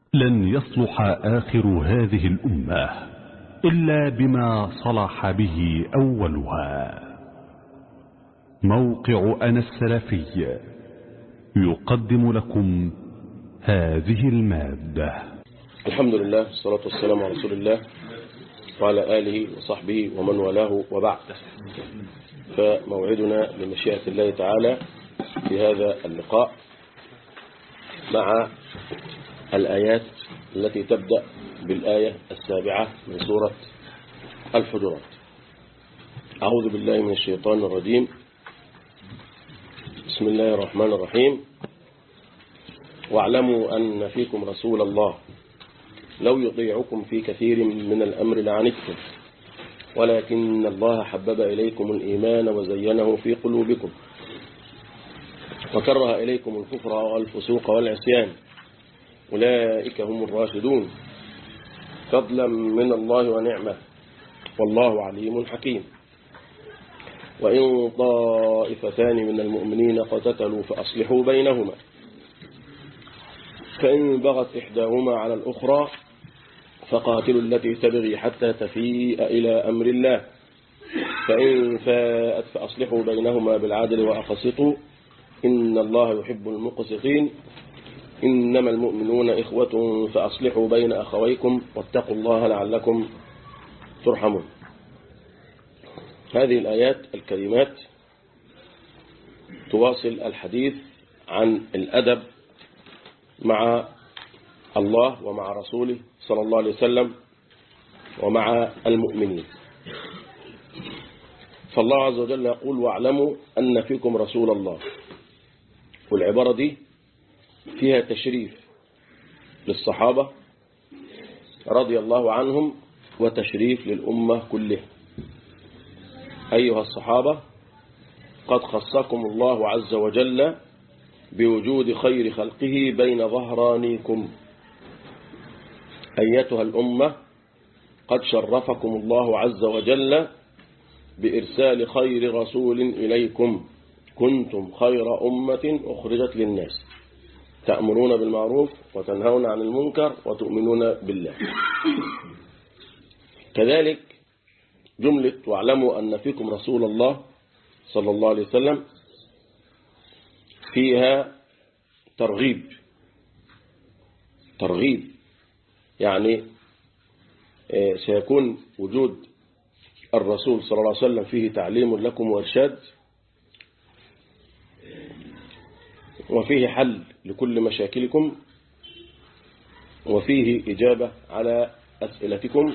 لن يصلح آخر هذه الأمة إلا بما صلح به أولها موقع أنا السلفي يقدم لكم هذه المادة الحمد لله والصلاة والسلام على رسول الله وعلى آله وصحبه ومن والاه وبعد فموعدنا بمشيئة الله تعالى في هذا اللقاء مع الآيات التي تبدأ بالآية السابعة من سورة الحجرات أعوذ بالله من الشيطان الرجيم بسم الله الرحمن الرحيم واعلموا أن فيكم رسول الله لو يطيعكم في كثير من الأمر لعنتم ولكن الله حبب إليكم الإيمان وزينه في قلوبكم وكره إليكم الكفر والفسوق والعصيان أولئك هم الراشدون فضلا من الله ونعمة والله عليم حكيم وإن طائفتان من المؤمنين قتتلوا فأصلحوا بينهما فإن بغت إحداهما على الأخرى فقاتلوا التي تبغي حتى تفيء إلى أمر الله فإن فاءت فأصلحوا بينهما بالعدل وأقسطوا إن الله يحب المقسطين إنما المؤمنون إخوة فأصلحوا بين أخويكم واتقوا الله لعلكم ترحمون هذه الآيات الكريمات تواصل الحديث عن الأدب مع الله ومع رسوله صلى الله عليه وسلم ومع المؤمنين فالله عز وجل يقول واعلموا أن فيكم رسول الله والعبارة دي فيها تشريف للصحابة رضي الله عنهم وتشريف للأمة كلها أيها الصحابة قد خصكم الله عز وجل بوجود خير خلقه بين ظهرانيكم أيتها الأمة قد شرفكم الله عز وجل بإرسال خير رسول إليكم كنتم خير أمة أخرجت للناس تأمرون بالمعروف وتنهون عن المنكر وتؤمنون بالله كذلك جملة واعلموا أن فيكم رسول الله صلى الله عليه وسلم فيها ترغيب ترغيب يعني سيكون وجود الرسول صلى الله عليه وسلم فيه تعليم لكم وارشاد وفيه حل لكل مشاكلكم وفيه إجابة على أسئلتكم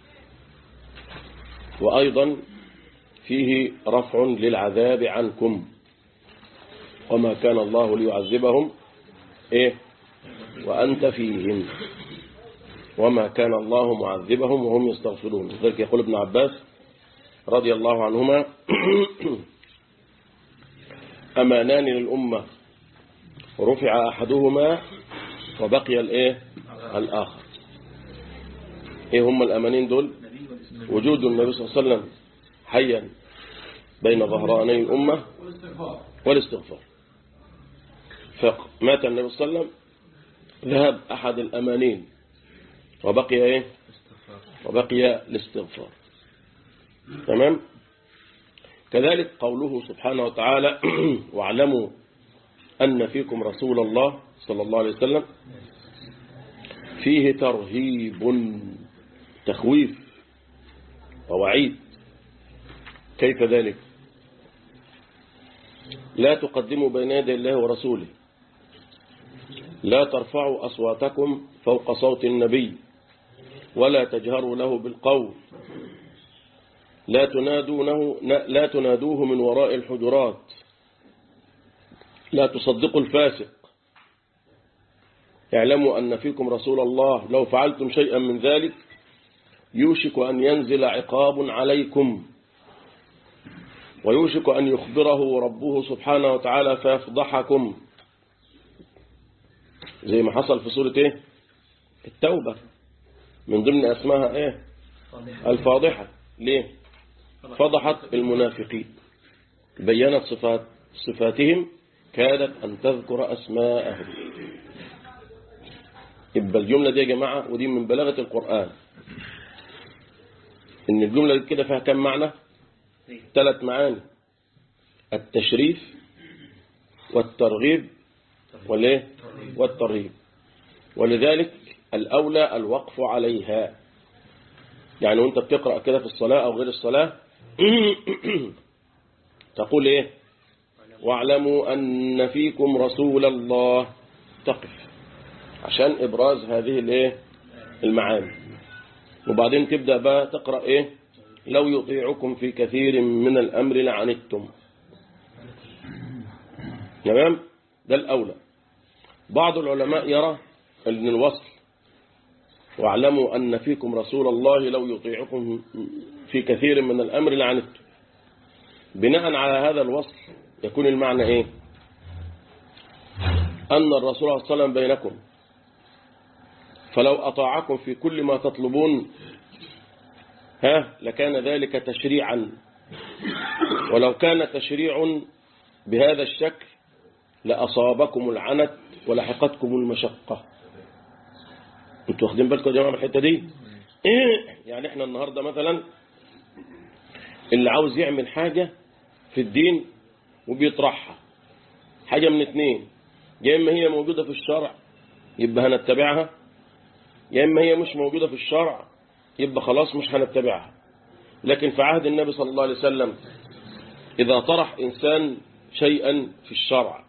وأيضا فيه رفع للعذاب عنكم وما كان الله ليعذبهم إيه وأنت فيهم وما كان الله معذبهم وهم يستغفرون لذلك يقول ابن عباس رضي الله عنهما أمانان للأمة رفع أحدهما وبقي الإيه الآخر إيه هم الأمانين دول وجود النبي صلى الله عليه وسلم حيا بين ظهراني الأمة والاستغفار فمات النبي صلى الله عليه وسلم ذهب أحد الأمانين وبقي إيه وبقي الاستغفار تمام كذلك قوله سبحانه وتعالى واعلموا أن فيكم رسول الله صلى الله عليه وسلم فيه ترهيب تخويف ووعيد كيف ذلك لا تقدموا بين يدي الله ورسوله لا ترفعوا أصواتكم فوق صوت النبي ولا تجهروا له بالقول لا تنادونه لا تنادوه من وراء الحجرات لا تصدقوا الفاسق اعلموا أن فيكم رسول الله لو فعلتم شيئا من ذلك يوشك أن ينزل عقاب عليكم ويوشك أن يخبره ربه سبحانه وتعالى فيفضحكم زي ما حصل في سورة ايه التوبة من ضمن اسمها ايه الفاضحة ليه فضحت المنافقين بينت صفات صفاتهم كادت أن تذكر أسماءهم يبقى الجملة دي يا جماعة ودي من بلاغة القرآن إن الجملة دي كده فيها كم معنى ثلاث معاني التشريف والترغيب والايه والترهيب ولذلك الأولى الوقف عليها يعني وانت بتقرأ كده في الصلاة أو غير الصلاة تقول ايه واعلموا أن فيكم رسول الله تقف عشان إبراز هذه الايه المعاني وبعدين تبدأ بقى تقرأ ايه لو يطيعكم في كثير من الأمر لعنتم تمام ده الأولى بعض العلماء يرى أن الوصل واعلموا أن فيكم رسول الله لو يطيعكم في كثير من الأمر لعنتم بناء على هذا الوصل يكون المعنى إيه أن الرسول صلى الله عليه وسلم بينكم فلو أطاعكم في كل ما تطلبون ها لكان ذلك تشريعا ولو كان تشريع بهذا الشكل لأصابكم العنت ولحقتكم المشقة انتوا واخدين بالكم يا جماعة من الحتة دي يعني احنا النهاردة مثلا اللي عاوز يعمل حاجة في الدين وبيطرحها حاجة من اتنين يا إما هي موجودة في الشرع يبقى هنتبعها يا إما هي مش موجودة في الشرع يبقى خلاص مش هنتبعها لكن في عهد النبي صلى الله عليه وسلم إذا طرح إنسان شيئا في الشرع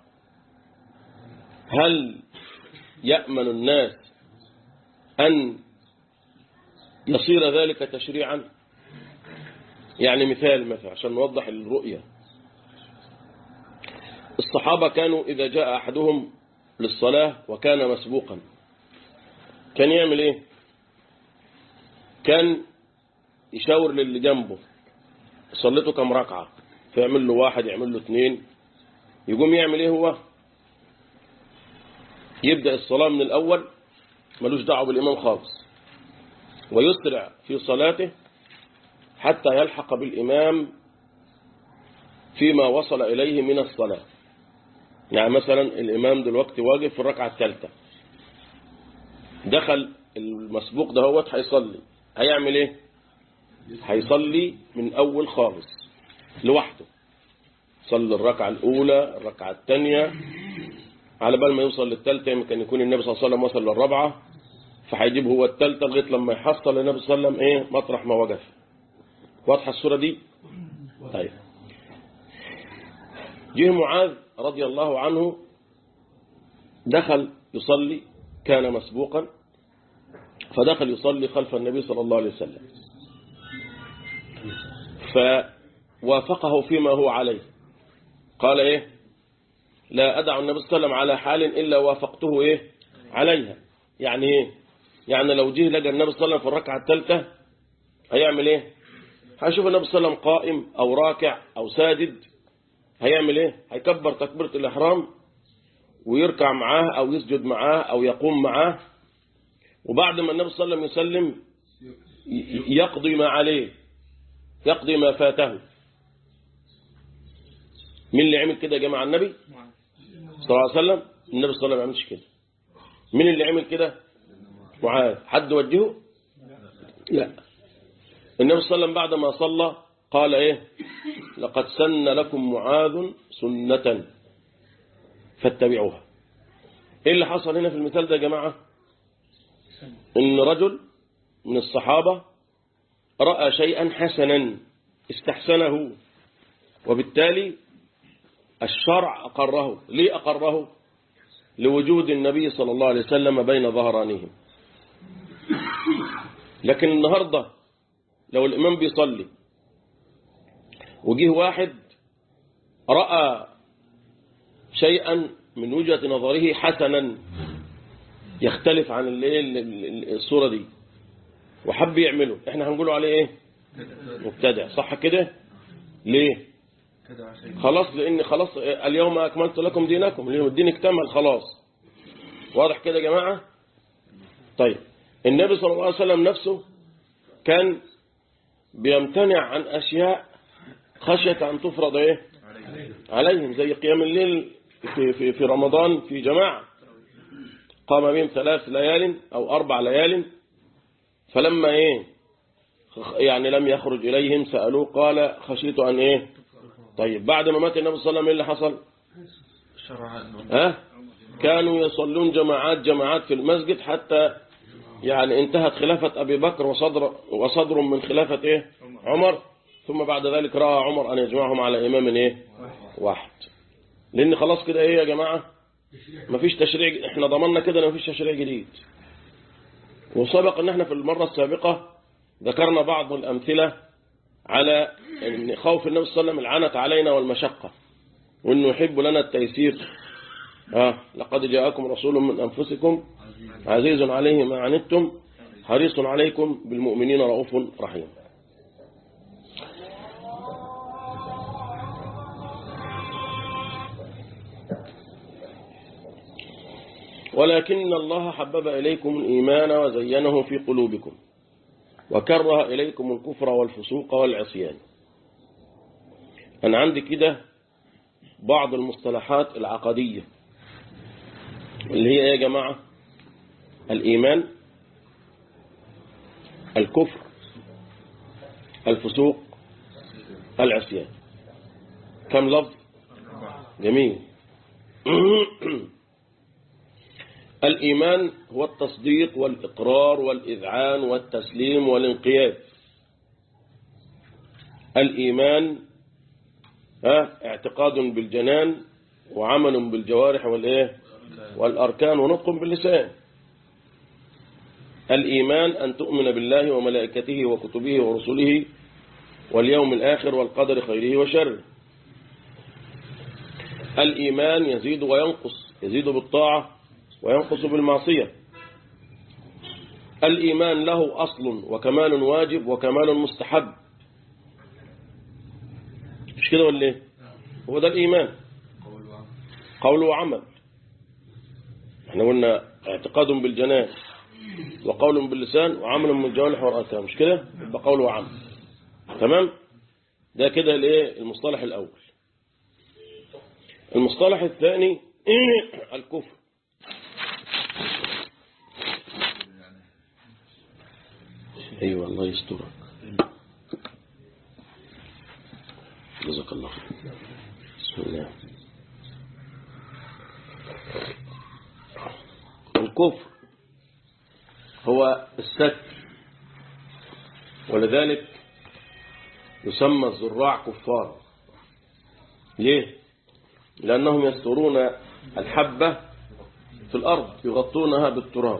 هل يأمن الناس أن يصير ذلك تشريعا يعني مثال مثلا عشان نوضح الرؤية الصحابة كانوا إذا جاء أحدهم للصلاة وكان مسبوقا كان يعمل إيه كان يشاور للي جنبه صليته كم ركعة فيعمل له واحد يعمل له اثنين يقوم يعمل ايه هو يبدأ الصلاة من الأول ملوش دعوه بالإمام خالص ويسرع في صلاته حتى يلحق بالإمام فيما وصل إليه من الصلاة يعني مثلا الإمام دلوقتي واقف في الركعة الثالثة دخل المسبوق ده هو هيصلي هيعمل ايه هيصلي من أول خالص لوحده صلي الركعة الأولى الركعة الثانية على بال ما يوصل للثالثة يمكن يكون النبي صلى الله عليه وسلم وصل للرابعة فهيجيب هو الثالثة لغاية لما يحصل النبي صلى الله عليه وسلم ايه مطرح ما وقف واضحة الصورة دي طيب جه معاذ رضي الله عنه دخل يصلي كان مسبوقا فدخل يصلي خلف النبي صلى الله عليه وسلم فوافقه فيما هو عليه قال ايه لا أدع النبي صلى الله عليه وسلم على حال إلا وافقته ايه عليها يعني ايه يعني لو جه لقى النبي صلى الله عليه وسلم في الركعة الثالثة هيعمل ايه هيشوف النبي صلى الله عليه وسلم قائم أو راكع أو ساجد هيعمل ايه هيكبر تكبيرة الإحرام ويركع معاه أو يسجد معاه أو يقوم معاه وبعد ما النبي صلى الله عليه وسلم يسلم يقضي ما عليه يقضي ما فاته مين اللي عمل كده يا جماعة النبي صلى الله عليه وسلم النبي صلى الله عليه وسلم ما عملش كده مين اللي عمل كده معاذ حد وجهه لا النبي صلى الله عليه وسلم بعد ما صلى قال ايه لقد سن لكم معاذ سنة فاتبعوها ايه اللي حصل هنا في المثال ده يا جماعة ان رجل من الصحابة رأى شيئا حسنا استحسنه وبالتالي الشرع أقره ليه أقره لوجود النبي صلى الله عليه وسلم بين ظهرانهم لكن النهاردة لو الإمام بيصلي وجيه واحد رأى شيئا من وجهة نظره حسنا يختلف عن الصورة دي وحب يعمله احنا هنقوله عليه ايه مبتدع صح كده ليه خلاص لان خلاص اليوم اكملت لكم دينكم اليوم الدين اكتمل خلاص واضح كده يا جماعة طيب النبي صلى الله عليه وسلم نفسه كان بيمتنع عن أشياء خشية أن تفرض إيه عليهم زي قيام الليل في, في, في رمضان في جماعة فقام بهم ثلاث ليال أو أربع ليال فلما إيه يعني لم يخرج إليهم سألوه قال خشيت أن إيه طيب بعد ما مات النبي صلى الله عليه وسلم إيه اللي حصل ها كانوا يصلون جماعات جماعات في المسجد حتى يعني انتهت خلافة أبي بكر وصدر, وصدر من خلافة إيه عمر ثم بعد ذلك رأى عمر أن يجمعهم على إمام إيه واحد لأن خلاص كده إيه يا جماعة مفيش تشريع احنا ضمننا كده ان مفيش تشريع جديد وسبق ان احنا في المرة السابقة ذكرنا بعض الأمثلة على ان خوف النبي صلى الله عليه وسلم العنت علينا والمشقة وانه يحب لنا التيسير آه لقد جاءكم رسول من أنفسكم عزيز عليه ما عنتم حريص عليكم بالمؤمنين رؤوف رحيم ولكن الله حبب إليكم الإيمان وزينه في قلوبكم وكره إليكم الكفر والفسوق والعصيان أنا عندي كده بعض المصطلحات العقدية اللي هي يا جماعة الإيمان الكفر الفسوق العصيان كم لفظ جميل الإيمان هو التصديق والإقرار والإذعان والتسليم والانقياد الإيمان ها اعتقاد بالجنان وعمل بالجوارح والإيه والأركان ونطق باللسان الإيمان أن تؤمن بالله وملائكته وكتبه ورسله واليوم الآخر والقدر خيره وشره الإيمان يزيد وينقص يزيد بالطاعة وينقص بالمعصية الإيمان له أصل وكمال واجب وكمال مستحب مش كده ولا ايه هو ده الإيمان قول وعمل احنا قلنا اعتقاد بالجنان وقول باللسان وعمل بالجوارح والأركان مش كده يبقى قول وعمل تمام ده كده الايه المصطلح الأول المصطلح الثاني الكفر ايوه الله يسترك جزاك الله خير بسم الله الكفر هو الستر ولذلك يسمى الزراع كفار ليه لأنهم يسترون الحبة في الأرض يغطونها بالتراب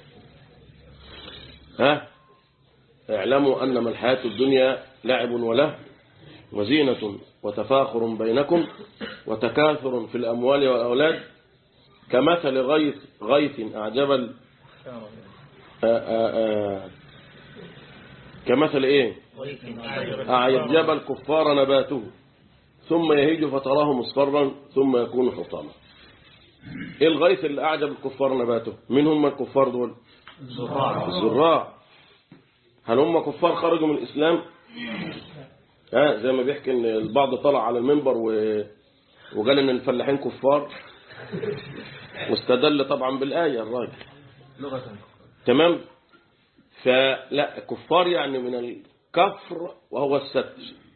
ها اعلموا أنما الحياة الدنيا لعب وله وزينة وتفاخر بينكم وتكاثر في الأموال والأولاد كمثل غيث غيث أعجب ال... آآ آآ كمثل إيه أعجب الكفار نباته ثم يهيج فتراه مصفرا ثم يكون حطاما إيه الغيث اللي أعجب الكفار نباته من هم الكفار دول الزراع هل هم كفار خرجوا من الإسلام ها زي ما بيحكي ان البعض طلع على المنبر و... وقال ان الفلاحين كفار واستدل طبعا بالآية الراجل تمام فلا كفار يعني من الكفر وهو الستر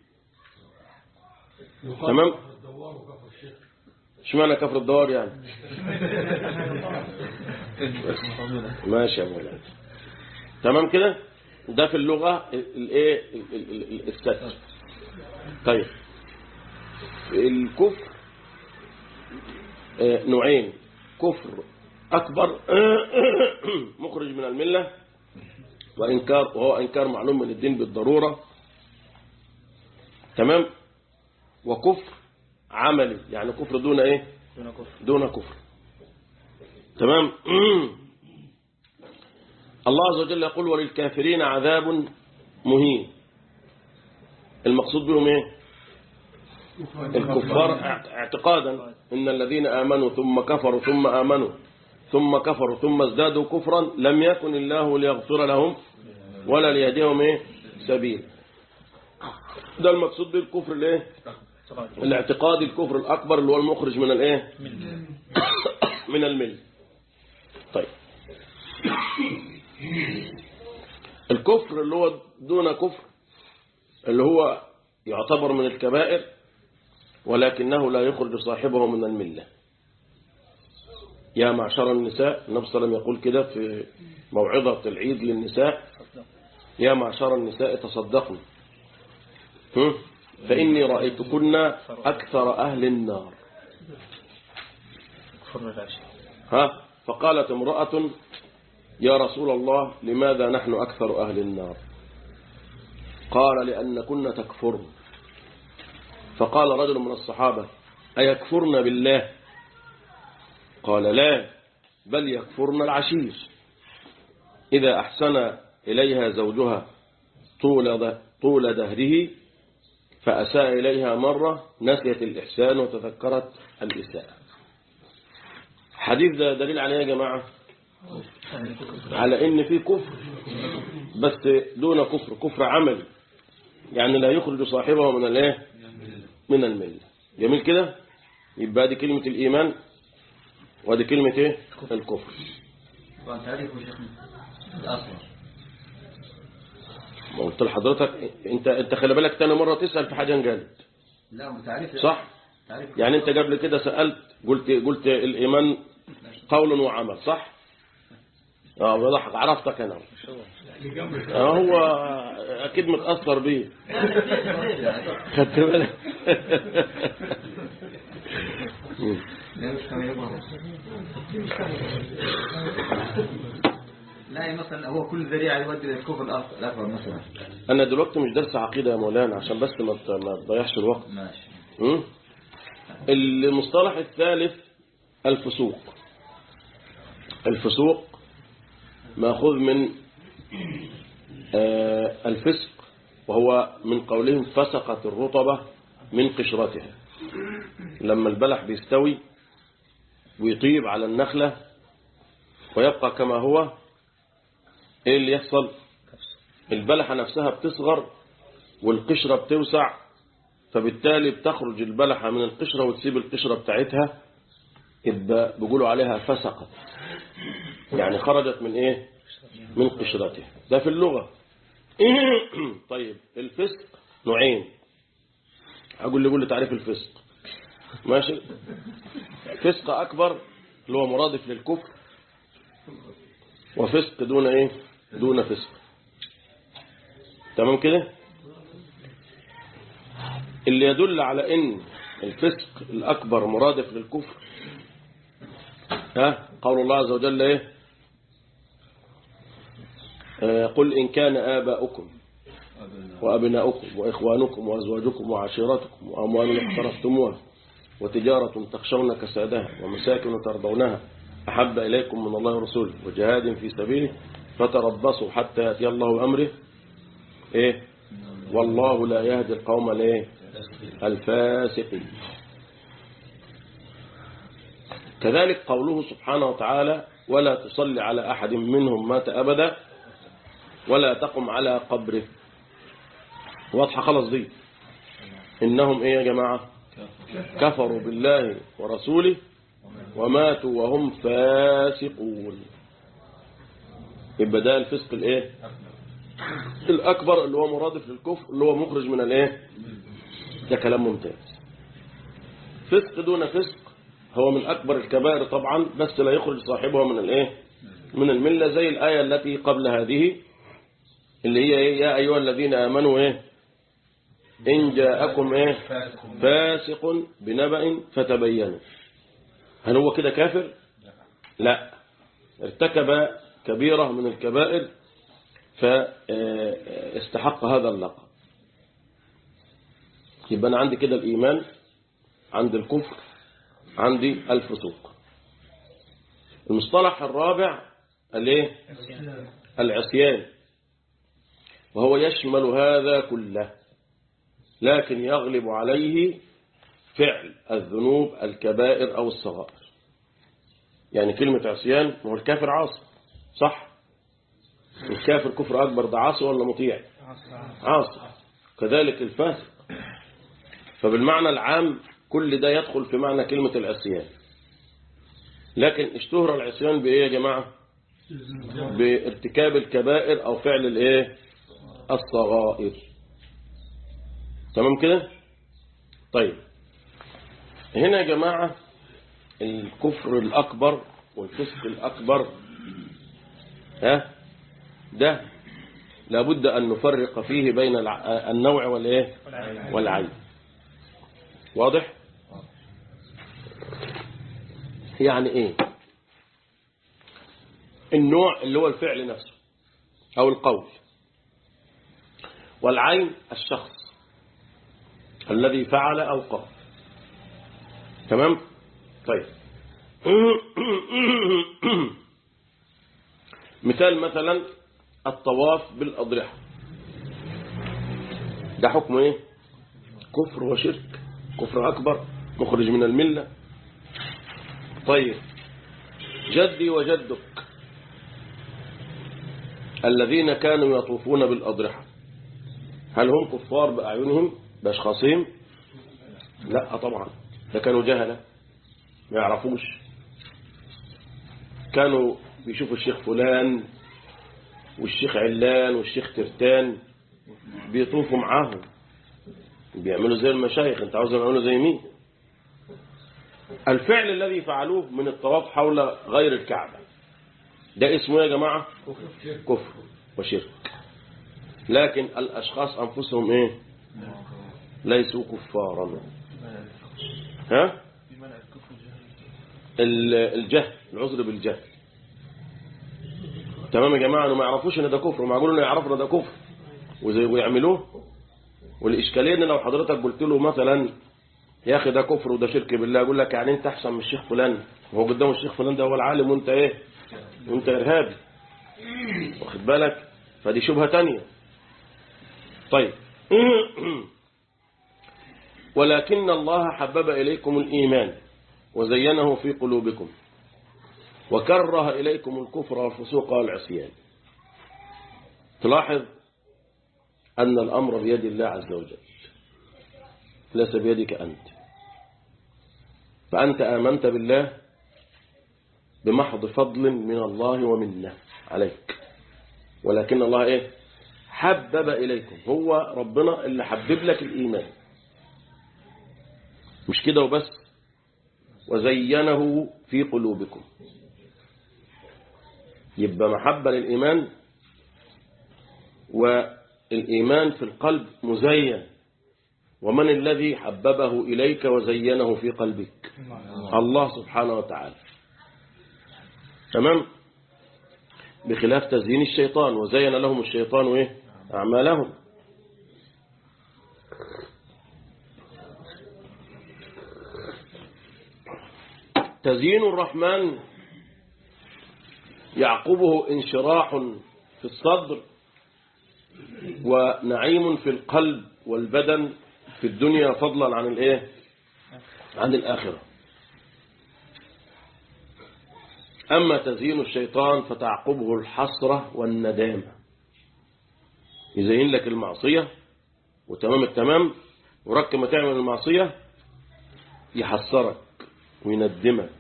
تمام اشمعنى كفر الدوار يعني ماشي يا مولانا تمام كده ده في اللغة الايه الستر طيب الكفر نوعين كفر أكبر مخرج من الملة وإنكار وهو إنكار معلوم من الدين بالضرورة تمام وكفر عملي يعني كفر دون إيه دون كفر دون كفر تمام الله عز وجل يقول وللكافرين عذاب مهين المقصود بهم ايه الكفار اعتقادا ان الذين امنوا ثم كفروا ثم امنوا ثم كفروا ثم ازدادوا كفرا لم يكن الله ليغفر لهم ولا ليهديهم ايه سبيل ده المقصود بالكفر الايه الاعتقادي الكفر الاكبر اللي هو المخرج من الايه من المل طيب الكفر اللي هو دون كفر اللي هو يعتبر من الكبائر ولكنه لا يخرج صاحبه من الملة يا معشر النساء النبي صلى الله عليه وسلم يقول كده في موعظة العيد للنساء يا معشر النساء تصدقن هم؟ فإني رأيتكن أكثر أهل النار ها فقالت امرأة يا رسول الله لماذا نحن أكثر أهل النار قال لأن كنا تكفرن فقال رجل من الصحابة أيكفرن بالله قال لا بل يكفرن العشير إذا أحسن إليها زوجها طول, طول دهره فأساء إليها مرة نسيت الإحسان وتذكرت الإساءة حديث ده دليل عليه يا جماعة على إن في كفر بس دون كفر كفر عملي يعني لا يخرج صاحبه من الايه من المله جميل كده يبقى دي كلمة الإيمان ودي كلمة ايه الكفر طبعا تعريفه شيخنا الأصل ما قلت لحضرتك انت انت خلي بالك تاني مرة تسأل في حاجة انجلت لا وتعريف صح تعريف يعني انت قبل كده سألت قلت قلت الإيمان قول وعمل صح اه وضحك عرفتك انا اه هو اكيد متأثر بيه خدت بالك لا مش كما يبغى لا يعني مثلا هو كل ذريعة يودي للكفر الأص- الأكبر مثلا انا دلوقتي مش درس عقيدة يا مولانا عشان بس ما ت- ما تضيعش الوقت ماشي م? المصطلح الثالث الفسوق الفسوق ماخوذ من آه، الفسق وهو من قولهم فسقت الرطبة من قشرتها لما البلح بيستوي ويطيب على النخلة ويبقى كما هو ايه اللي يحصل البلحة نفسها بتصغر والقشرة بتوسع فبالتالي بتخرج البلحة من القشرة وتسيب القشرة بتاعتها يبقى بيقولوا عليها فسقت يعني خرجت من ايه من قشرتها ده في اللغة طيب الفسق نوعين هقول لي قول لي تعريف الفسق ماشي فسق أكبر اللي هو مرادف للكفر وفسق دون ايه دون فسق تمام كده اللي يدل على ان الفسق الأكبر مرادف للكفر ها قول الله عز وجل ايه آه، قل إن كان آباؤكم وأبناؤكم وإخوانكم وأزواجكم وعشيرتكم وأموال اقترفتموها وتجارة تخشون كسادها ومساكن ترضونها أحب إليكم من الله ورسوله وجهاد في سبيله فتربصوا حتى يأتي الله بأمره إيه والله لا يهدي القوم الايه الفاسقين كذلك قوله سبحانه وتعالى ولا تصلي على أحد منهم مات أبدا ولا تقم على قبره واضحة خلاص دي إنهم إيه يا جماعة كفروا بالله ورسوله وماتوا وهم فاسقون يبقى ده الفسق الايه الأكبر اللي هو مرادف للكفر اللي هو مخرج من الايه ده كلام ممتاز فسق دون فسق هو من أكبر الكبائر طبعا بس لا يخرج صاحبه من الايه من الملة زي الآية التي قبل هذه اللي هي إيه؟ يا أيها الذين آمنوا إيه إن جاءكم إيه فاسق بنبأ فتبينوا هل هو كده كافر لا ارتكب كبيرة من الكبائر فاستحق هذا اللقب يبقى أنا عندي كده الإيمان عندي الكفر عندي الفسوق المصطلح الرابع الايه العصيان وهو يشمل هذا كله لكن يغلب عليه فعل الذنوب الكبائر أو الصغائر يعني كلمة عصيان ما هو الكافر عاصي صح الكافر كفر أكبر ده عاصي ولا مطيع عاصي كذلك الفاسق فبالمعنى العام كل ده يدخل في معنى كلمة العصيان لكن اشتهر العصيان بإيه يا جماعة بارتكاب الكبائر أو فعل الإيه الصغائر تمام كده طيب هنا يا جماعة الكفر الأكبر والفسق الأكبر ها ده لابد أن نفرق فيه بين الع- النوع والإيه والعين واضح يعني إيه النوع اللي هو الفعل نفسه أو القول والعين الشخص الذي فعل أو قال تمام طيب مثال مثلا الطواف بالأضرحة ده حكم ايه كفر وشرك كفر أكبر مخرج من الملة طيب جدي وجدك الذين كانوا يطوفون بالأضرحة هل هم كفار بأعينهم بأشخاصهم لا طبعا ده كانوا جهلة ما يعرفوش كانوا بيشوفوا الشيخ فلان والشيخ علان والشيخ ترتان بيطوفوا معاهم بيعملوا زي المشايخ انت عاوز يعملوا زي مين الفعل الذي فعلوه من الطواف حول غير الكعبة ده اسمه يا جماعة كفر وشرك لكن الأشخاص أنفسهم إيه ليسوا كفارا ها ال- الجهل العذر بالجهل تمام يا جماعة انه ما يعرفوش ان ده كفر معقول انه يعرفوا ان ده كفر وزي ويعملوه والاشكاليه ان لو حضرتك قلت له مثلا يا اخي ده كفر وده شرك بالله يقول لك يعني انت احسن من الشيخ فلان وهو قدام الشيخ فلان ده هو العالم وانت ايه وانت ارهابي واخد بالك فدي شبهه تانية طيب ولكن الله حبب إليكم الإيمان وزينه في قلوبكم وكره إليكم الكفر والفسوق والعصيان تلاحظ أن الأمر بيد الله عز وجل ليس بيدك أنت فأنت آمنت بالله بمحض فضل من الله ومنه عليك ولكن الله إيه حبب إليكم هو ربنا اللي حبب لك الإيمان مش كده وبس وزينه في قلوبكم يبقى محبة للإيمان والإيمان في القلب مزين ومن الذي حببه إليك وزينه في قلبك الله سبحانه وتعالى تمام بخلاف تزيين الشيطان وزين لهم الشيطان إيه؟ أعمالهم تزيين الرحمن يعقبه انشراح في الصدر ونعيم في القلب والبدن في الدنيا فضلا عن الايه عن الآخرة أما تزيين الشيطان فتعقبه الحسرة والندامة يزين لك المعصية وتمام التمام ورك ما تعمل المعصية يحسرك ويندمك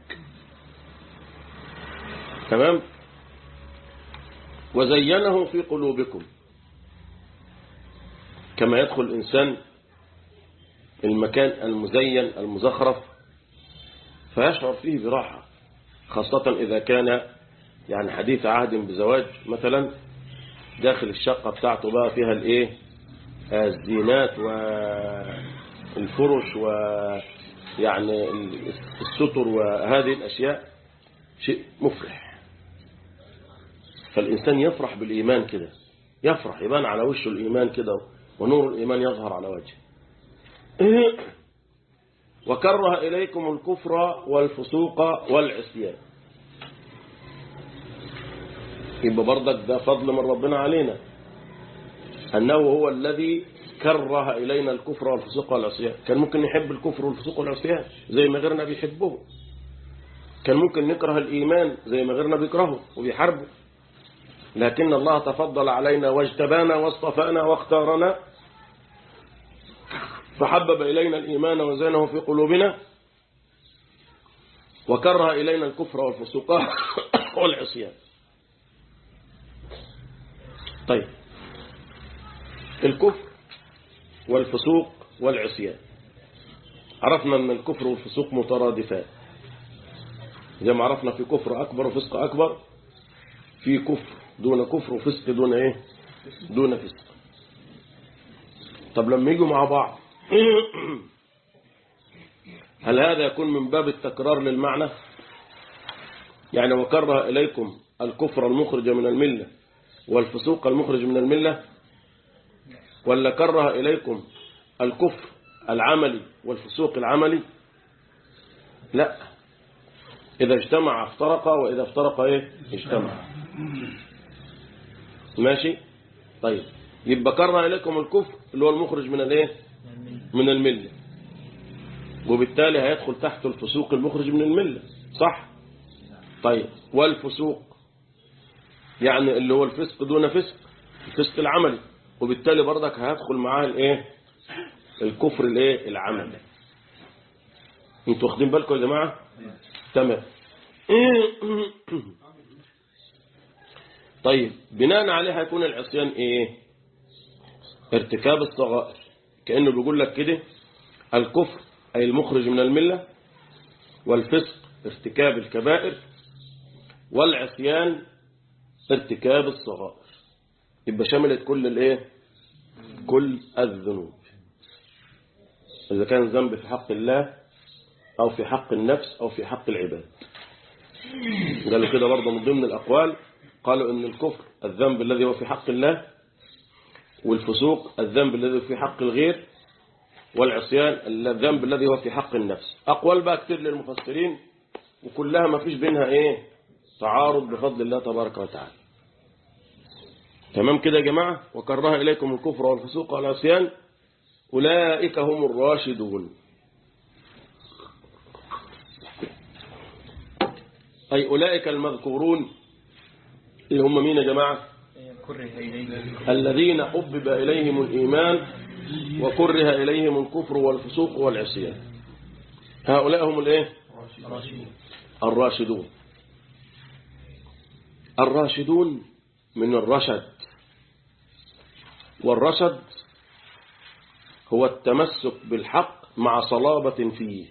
تمام وزينه في قلوبكم كما يدخل الإنسان المكان المزين المزخرف فيشعر فيه براحة خاصة إذا كان يعني حديث عهد بزواج مثلا داخل الشقة بتاعته بقى فيها الايه الزينات والفرش ويعني الستر وهذه الأشياء شيء مفرح فالإنسان يفرح بالإيمان كده يفرح يبان على وشه الإيمان كده ونور الإيمان يظهر على وجهه وكره إليكم الكفر والفسوق والعصيان يبقى برضك ده فضل من ربنا علينا أنه هو الذي كره إلينا الكفر والفسوق والعصيان كان ممكن نحب الكفر والفسوق والعصيان زي ما غيرنا بيحبه كان ممكن نكره الإيمان زي ما غيرنا بيكرهه وبيحاربه لكن الله تفضل علينا واجتبانا واصطفانا واختارنا فحبب إلينا الإيمان وزينه في قلوبنا وكره إلينا الكفر والفسوق والعصيان طيب الكفر والفسوق والعصيان عرفنا أن الكفر والفسوق مترادفان زي ما عرفنا في كفر أكبر وفسق أكبر في كفر دون كفر وفسق دون إيه دون فسق طب لما يجوا مع بعض هل هذا يكون من باب التكرار للمعنى يعني وكره إليكم الكفر المخرج من الملة والفسوق المخرج من الملة ولا كره إليكم الكفر العملي والفسوق العملي لا إذا اجتمع افترقا وإذا افترقا إيه اجتمع ماشي طيب يبقى كره إليكم الكفر اللي هو المخرج من الايه من الملة وبالتالي هيدخل تحت الفسوق المخرج من الملة صح طيب والفسوق يعني اللي هو الفسق دون فسق الفسق العملي وبالتالي برضك هيدخل معاه الايه الكفر الايه العملي انتوا واخدين بالكم يا جماعه تمام طيب بناء عليه هيكون العصيان ايه ارتكاب الصغائر كأنه بيقول لك كده الكفر أي المخرج من الملة والفسق ارتكاب الكبائر والعصيان ارتكاب الصغائر يبقى شملت كل الايه كل الذنوب إذا كان ذنب في حق الله أو في حق النفس أو في حق العباد قالوا كده برضه من ضمن الأقوال قالوا إن الكفر الذنب الذي هو في حق الله والفسوق الذنب الذي في حق الغير والعصيان الذنب الذي هو في حق النفس أقوال بقى كتير للمفسرين وكلها ما فيش بينها إيه تعارض بفضل الله تبارك وتعالى تمام كده يا جماعة وكره إليكم الكفر والفسوق والعصيان أولئك هم الراشدون أي أولئك المذكورون اللي هم مين يا جماعة كره إليه الذين حبب إليهم الإيمان وكره إليهم الكفر والفسوق والعصيان هؤلاء هم الايه الراشدون الراشدون من الرشد والرشد هو التمسك بالحق مع صلابة فيه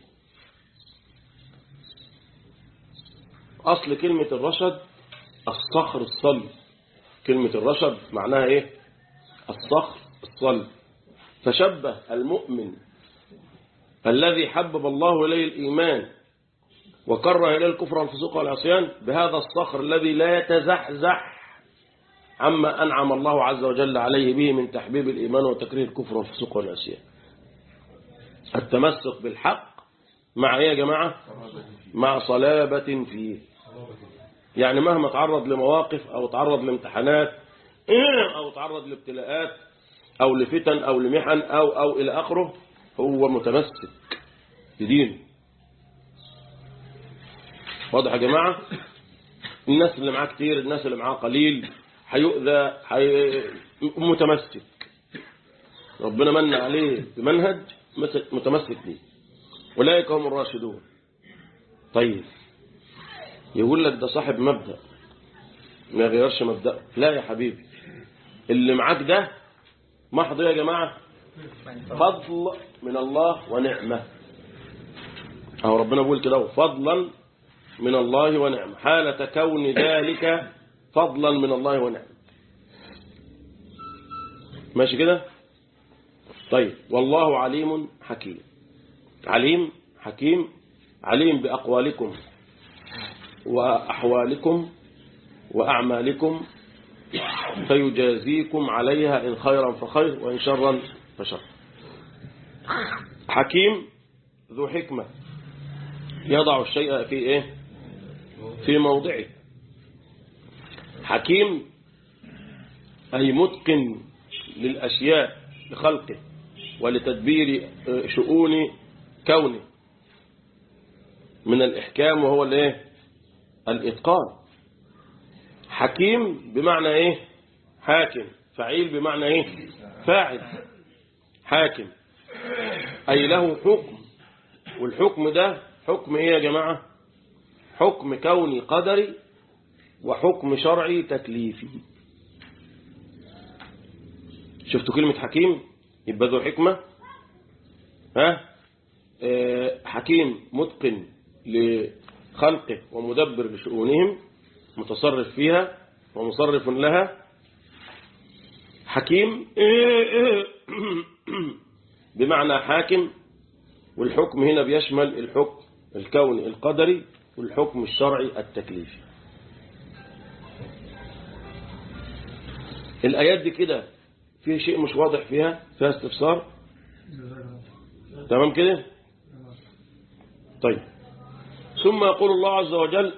أصل كلمة الرشد الصخر الصلب كلمة الرشد معناها إيه الصخر الصلب فشبه المؤمن الذي حبب الله إليه الإيمان وكره إليه الكفر والفسوق والعصيان بهذا الصخر الذي لا يتزحزح عما أنعم الله عز وجل عليه به من تحبيب الإيمان وتكرير الكفر والفسوق والعصيان التمسك بالحق مع إيه يا جماعة مع صلابة فيه يعني مهما تعرض لمواقف أو تعرض لامتحانات أو تعرض لابتلاءات أو لفتن أو لمحن أو أو إلى آخره هو متمسك بدينه واضح يا جماعة الناس اللي معاه كتير الناس اللي معاه قليل هيؤذى حي... متمسك ربنا من عليه بمنهج متمسك به أولئك هم الراشدون طيب يقول لك ده صاحب مبدأ ما يغيرش مبدأ لا يا حبيبي اللي معاك ده محض يا جماعة فضل من الله ونعمة أو ربنا بيقول كده فضلا من الله ونعمة حالة كون ذلك فضلا من الله ونعمة ماشي كده طيب والله عليم حكيم عليم حكيم عليم بأقوالكم وأحوالكم وأعمالكم فيجازيكم عليها إن خيرا فخير وإن شرا فشر حكيم ذو حكمة يضع الشيء في إيه في موضعه حكيم أي متقن للأشياء لخلقه ولتدبير شؤون كونه من الإحكام وهو الايه الإتقان حكيم بمعنى ايه حاكم فعيل بمعنى ايه فاعل حاكم أي له حكم والحكم ده حكم ايه يا جماعة حكم كوني قدري وحكم شرعي تكليفي شفتوا كلمة حكيم يبقى ذو حكمة ها آه، حكيم متقن لخلقه ومدبر لشؤونهم متصرف فيها ومصرف لها حكيم بمعنى حاكم والحكم هنا بيشمل الحكم الكوني القدري والحكم الشرعي التكليفي الآيات دي كده في شيء مش واضح فيها فيها استفسار تمام كده طيب ثم يقول الله عز وجل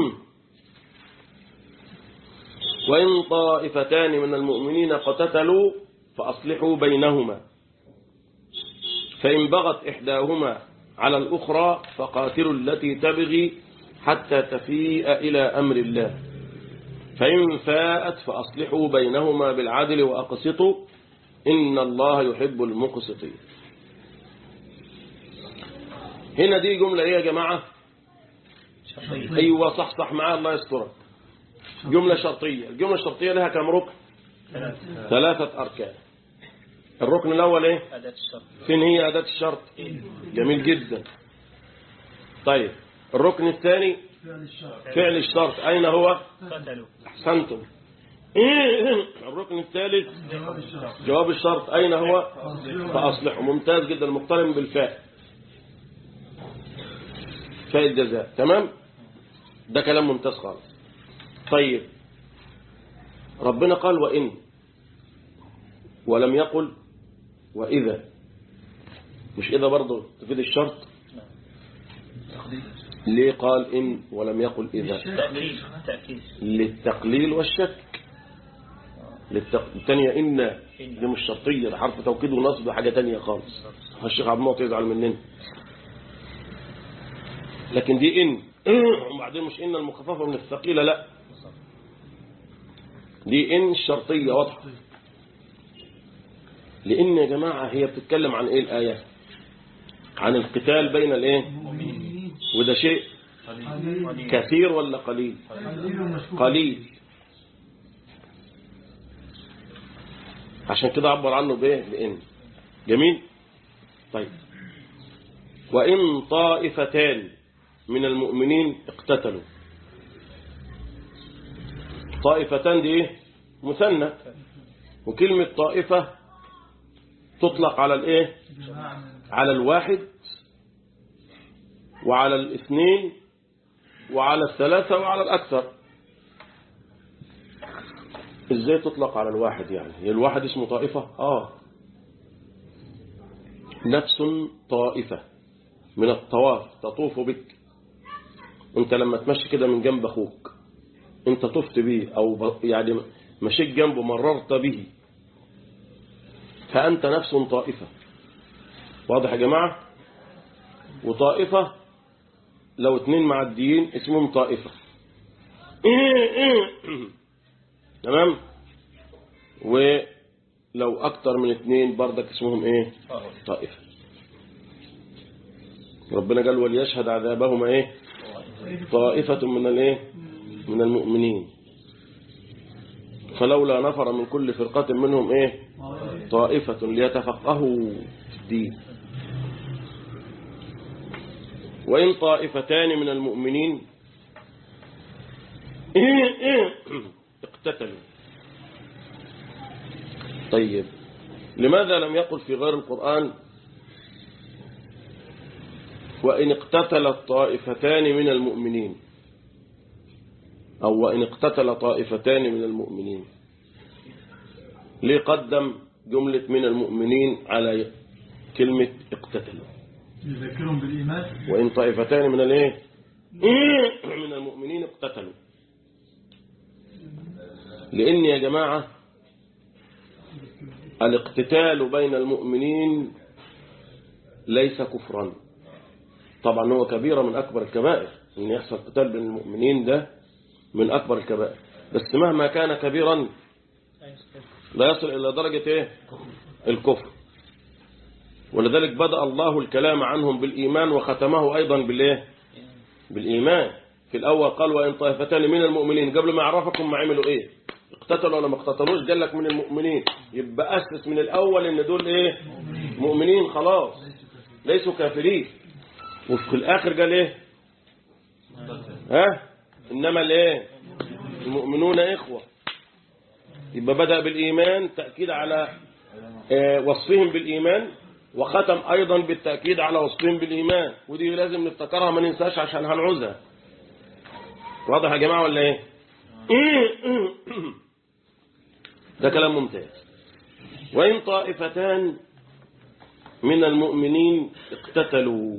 وإن طائفتان من المؤمنين اقتتلوا فأصلحوا بينهما فإن بغت إحداهما على الأخرى فقاتلوا التي تبغي حتى تفيء إلى أمر الله فإن فاءت فأصلحوا بينهما بالعدل وأقسطوا إن الله يحب المقسطين هنا دي جملة إيه يا جماعة أيوة صح صح معاه الله يسترك جملة شرطية الجملة الشرطية لها كم ركن ثلاثة أركان الركن الأول إيه أداة الشرط فين هي أداة الشرط جميل جدا طيب الركن الثاني فعل الشرط أين هو قتلوا أحسنتم الركن الثالث جواب الشرط أين هو فأصلحوا ممتاز جدا مقترن بالفاء فاء الجزاء تمام ده كلام ممتاز خالص طيب ربنا قال وإن ولم يقل وإذا مش إذا برضه تفيد الشرط ليه قال إن ولم يقل إذا تأكيد تأكيد للتقليل والشك للتق... الثانية إن دي مش شرطية ده حرف توكيد ونصب ده حاجة تانية خالص الشيخ عبد المعطي يزعل مننا لكن دي إن وبعدين مش إن المخففة من الثقيلة لا دي إن شرطية واضحة لأن يا جماعة هي بتتكلم عن إيه الآية عن القتال بين الإيه وده شيء كثير ولا قليل قليل عشان كده عبر عنه بايه بان جميل طيب وان طائفتان من المؤمنين اقتتلوا طائفتان دي ايه مثنى وكلمة طائفة تطلق على الايه على الواحد وعلى الاثنين وعلى الثلاثة وعلى الأكثر ازاي تطلق على الواحد يعني هي الواحد اسمه طائفة اه نفس طائفة من الطواف تطوف بك انت لما تمشي كده من جنب اخوك انت طفت به او ب- يعني مشيت جنبه مررت به فانت نفس طائفة واضح يا جماعة وطائفة لو اتنين معديين اسمهم طائفة تمام ولو اكتر من اتنين بردك اسمهم ايه طائفة ربنا قال وليشهد عذابهما ايه طائفة من الايه من المؤمنين فلولا نفر من كل فرقة منهم ايه طائفة ليتفقهوا في الدين وإن طائفتان من المؤمنين اقتتلوا طيب لماذا لم يقل في غير القرآن وإن اقتتل طائفتان من المؤمنين أو وإن اقتتل طائفتان من المؤمنين ليه قدم جملة من المؤمنين على كلمة اقتتلوا يذكرهم بالإيمان وإن طائفتان من الايه من المؤمنين اقتتلوا لأن يا جماعة الاقتتال بين المؤمنين ليس كفرا طبعا هو كبيرة من أكبر الكبائر إن يحصل قتال بين المؤمنين ده من أكبر الكبائر بس مهما كان كبيرا لا يصل إلى درجة إيه؟ الكفر ولذلك بدأ الله الكلام عنهم بالإيمان وختمه أيضا بالإيه؟ بالإيمان في الأول قال وإن طائفتان من المؤمنين قبل ما يعرفكم ما عملوا إيه اقتتلوا ولا ما اقتتلوش قال لك من المؤمنين يبقى أسس من الأول إن دول إيه مؤمنين خلاص ليسوا كافرين وفي الآخر قال إيه ها إنما الإيه المؤمنون إخوة يبقى بدأ بالإيمان تأكيد على آه، وصفهم بالإيمان وختم أيضا بالتأكيد على وصفهم بالإيمان ودي لازم نفتكرها ما ننساش عشان هنعوزها واضح يا جماعة ولا إيه ده كلام ممتاز وإن طائفتان من المؤمنين اقتتلوا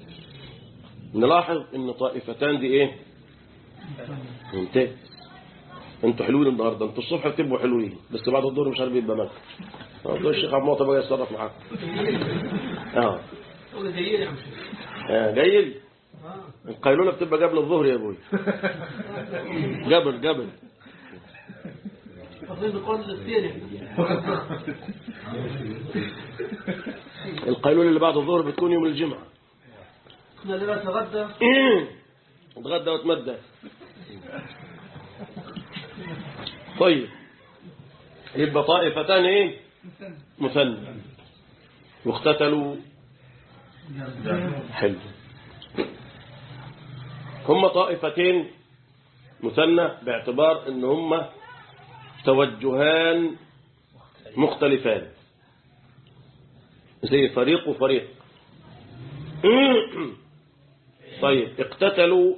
نلاحظ ان طائفتان دي ايه ممتاز انتوا حلوين النهارده انتوا الصبح بتبقوا حلوين بس بعد الظهر مش عارف يبقى مالك اه دول الشيخ عبد المعطي بقى يتصرف معاكم اه هو جايين يا عم شيخ. اه جاي لي القيلوله بتبقى قبل الظهر يا ابوي قبل قبل أظن قول الثاني القيلوله اللي بعد الظهر بتكون يوم الجمعه احنا اللي نتغدى اتغدى واتمدى طيب يبقى طائفتان ايه مثنى واختتلوا حلو هم طائفتين مثنى باعتبار ان هم توجهان مختلفان زي فريق وفريق طيب اقتتلوا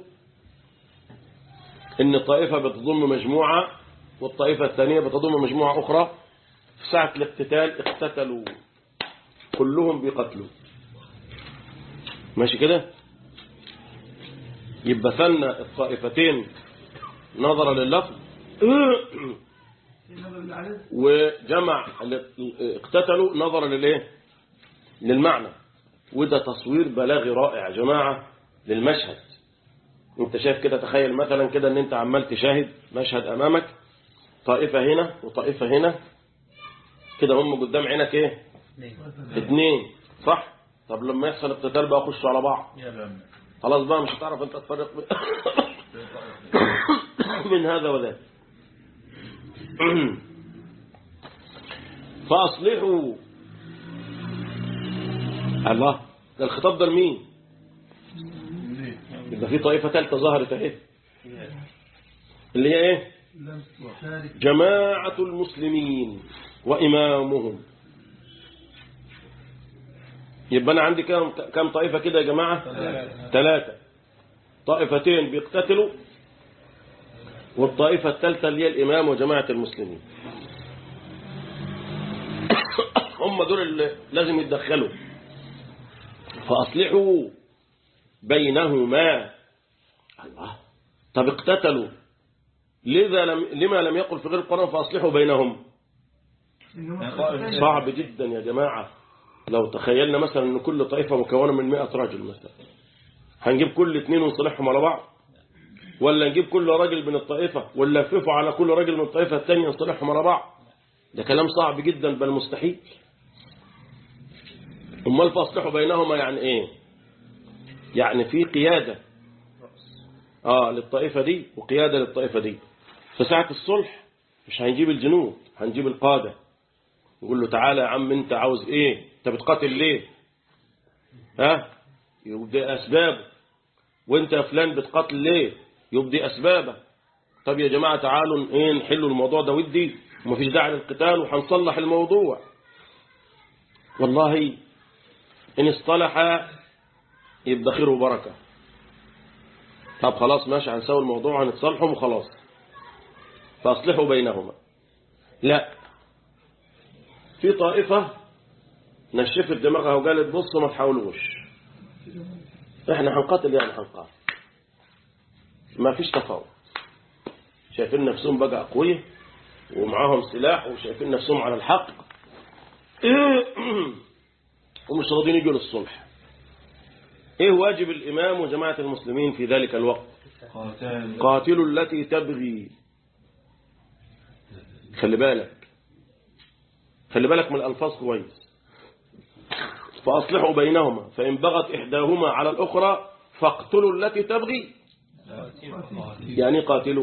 ان الطائفة بتضم مجموعة والطائفة الثانية بتضم مجموعة أخرى في ساعة الاقتتال اقتتلوا كلهم بيقتلوا ماشي كده يبقى ثنى الطائفتين نظرا لللفظ وجمع اقتتلوا نظرا للايه للمعنى وده تصوير بلاغي رائع يا جماعة للمشهد انت شايف كده تخيل مثلا كده ان انت عمال تشاهد مشهد امامك طائفة هنا وطائفة هنا كده هم قدام عينك ايه اتنين صح طب لما يحصل اقتتال بقى يخشوا على بعض خلاص بقى مش هتعرف انت تفرق بين- من هذا وذاك فأصلحوا الله ده الخطاب ده لمين يبقى في طائفة ثالثة ظهرت اهي اللي هي ايه لم تشارك جماعة المسلمين وإمامهم يبقى أنا عندي كم كم طائفة كده يا جماعة ثلاثة طائفتين بيقتتلوا والطائفة الثالثة اللي هي الإمام وجماعة المسلمين هم دول اللي لازم يتدخلوا فأصلحوا بينهما الله طب اقتتلوا لذا لم لما لم يقل في غير القرآن فأصلحوا بينهم صعب جدا يا جماعة لو تخيلنا مثلا ان كل طائفة مكونة من 100 رجل مثلا هنجيب كل اتنين ونصلحهم على بعض ولا نجيب كل راجل من الطائفة ونلففه على كل راجل من الطائفة الثانية ونصلحهم على بعض ده كلام صعب جدا بل مستحيل امال فاصلحوا بينهما يعني ايه يعني في قيادة اه للطائفة دي وقيادة للطائفة دي في ساعة الصلح مش هنجيب الجنود هنجيب القادة نقول له تعالى يا عم انت عاوز ايه انت بتقاتل ليه ها يبدي اسباب وانت يا فلان بتقاتل ليه يبدي اسبابه طب يا جماعة تعالوا ايه نحلوا الموضوع ده ودي ومفيش داعي للقتال وهنصلح الموضوع والله ان اصطلح يبقى خير وبركة طب خلاص ماشي هنسوي الموضوع هنتصالحهم وخلاص فاصلحوا بينهما لا في طائفة نشفت دماغها وقالت بصوا ما تحاولوش احنا هنقاتل يعني هنقاتل ما فيش تفاوض شايفين نفسهم بقى أقوياء ومعاهم سلاح وشايفين نفسهم على الحق ومش راضيين يجوا للصلح ايه واجب الامام وجماعة المسلمين في ذلك الوقت قاتلوا التي تبغي خلي بالك خلي بالك من الألفاظ كويس فأصلحوا بينهما فإن بغت إحداهما على الأخرى فاقتلوا التي تبغي يعني إيه قاتلوا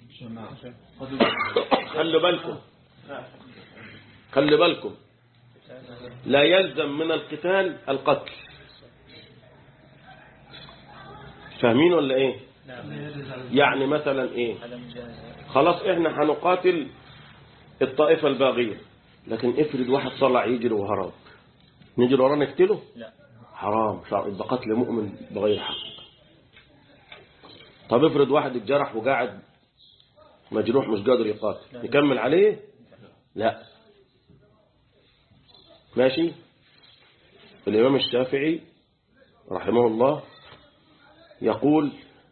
خلوا بالكم خلوا بالكم لا يلزم من القتال القتل فاهمين ولا ايه يعني مثلا ايه خلاص احنا هنقاتل الطائفة الباغية لكن افرض واحد طلع يجري وهرب نجري وراه نقتله لا حرام شرع يبقى قتل مؤمن بغير حق طب افرض واحد اتجرح وقاعد مجروح مش قادر يقاتل يكمل عليه لا ماشي الإمام الشافعي رحمه الله يقول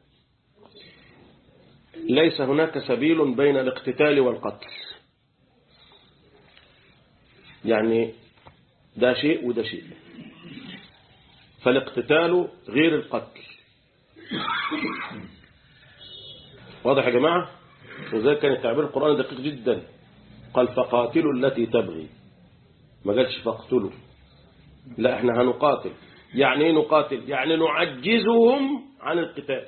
ليس هناك سبيل بين الاقتتال والقتل يعني ده شيء وده شيء فالاقتتال غير القتل واضح يا جماعة وذلك كان التعبير القرآني دقيق جدا قال فقاتلوا التي تبغي ما قالش فاقتلوا لا احنا هنقاتل يعني ايه نقاتل يعني نعجزهم عن القتال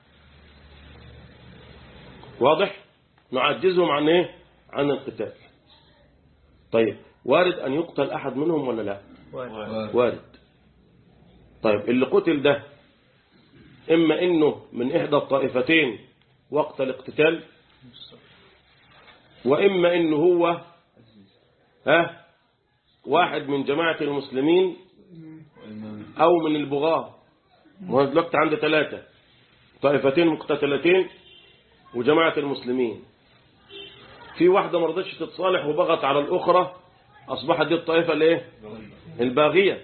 واضح نعجزهم عن ايه عن القتال طيب وارد ان يقتل احد منهم ولا لا وارد طيب اللي قتل ده اما انه من احدى الطائفتين وقت الاقتتال واما انه هو ها واحد من جماعة المسلمين او من البغاة وهو دلوقتي عنده ثلاثة طائفتين مقتتلتين وجماعة المسلمين في واحدة ما رضتش تتصالح وبغت على الأخرى أصبحت دي الطائفة الايه الباغية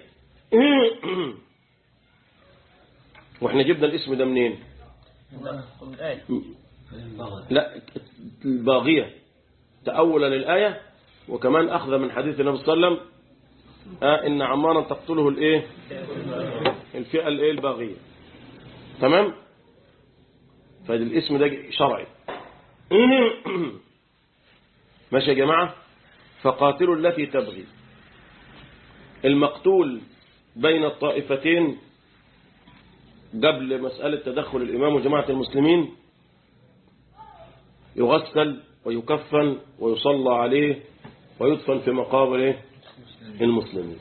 واحنا جبنا الاسم ده منين من الآية لا الباغية تأولا للآية وكمان أخذ من حديث النبي صلى الله عليه وسلم آه إن عمارا تقتله الإيه الفئة الإيه الباغية تمام فالاسم ده شرعي ماشي يا جماعة فقاتلوا التي تبغي المقتول بين الطائفتين قبل مسألة تدخل الإمام وجماعة المسلمين يغسل ويكفن ويصلى عليه ويدفن في مقابر إيه؟ المسلمين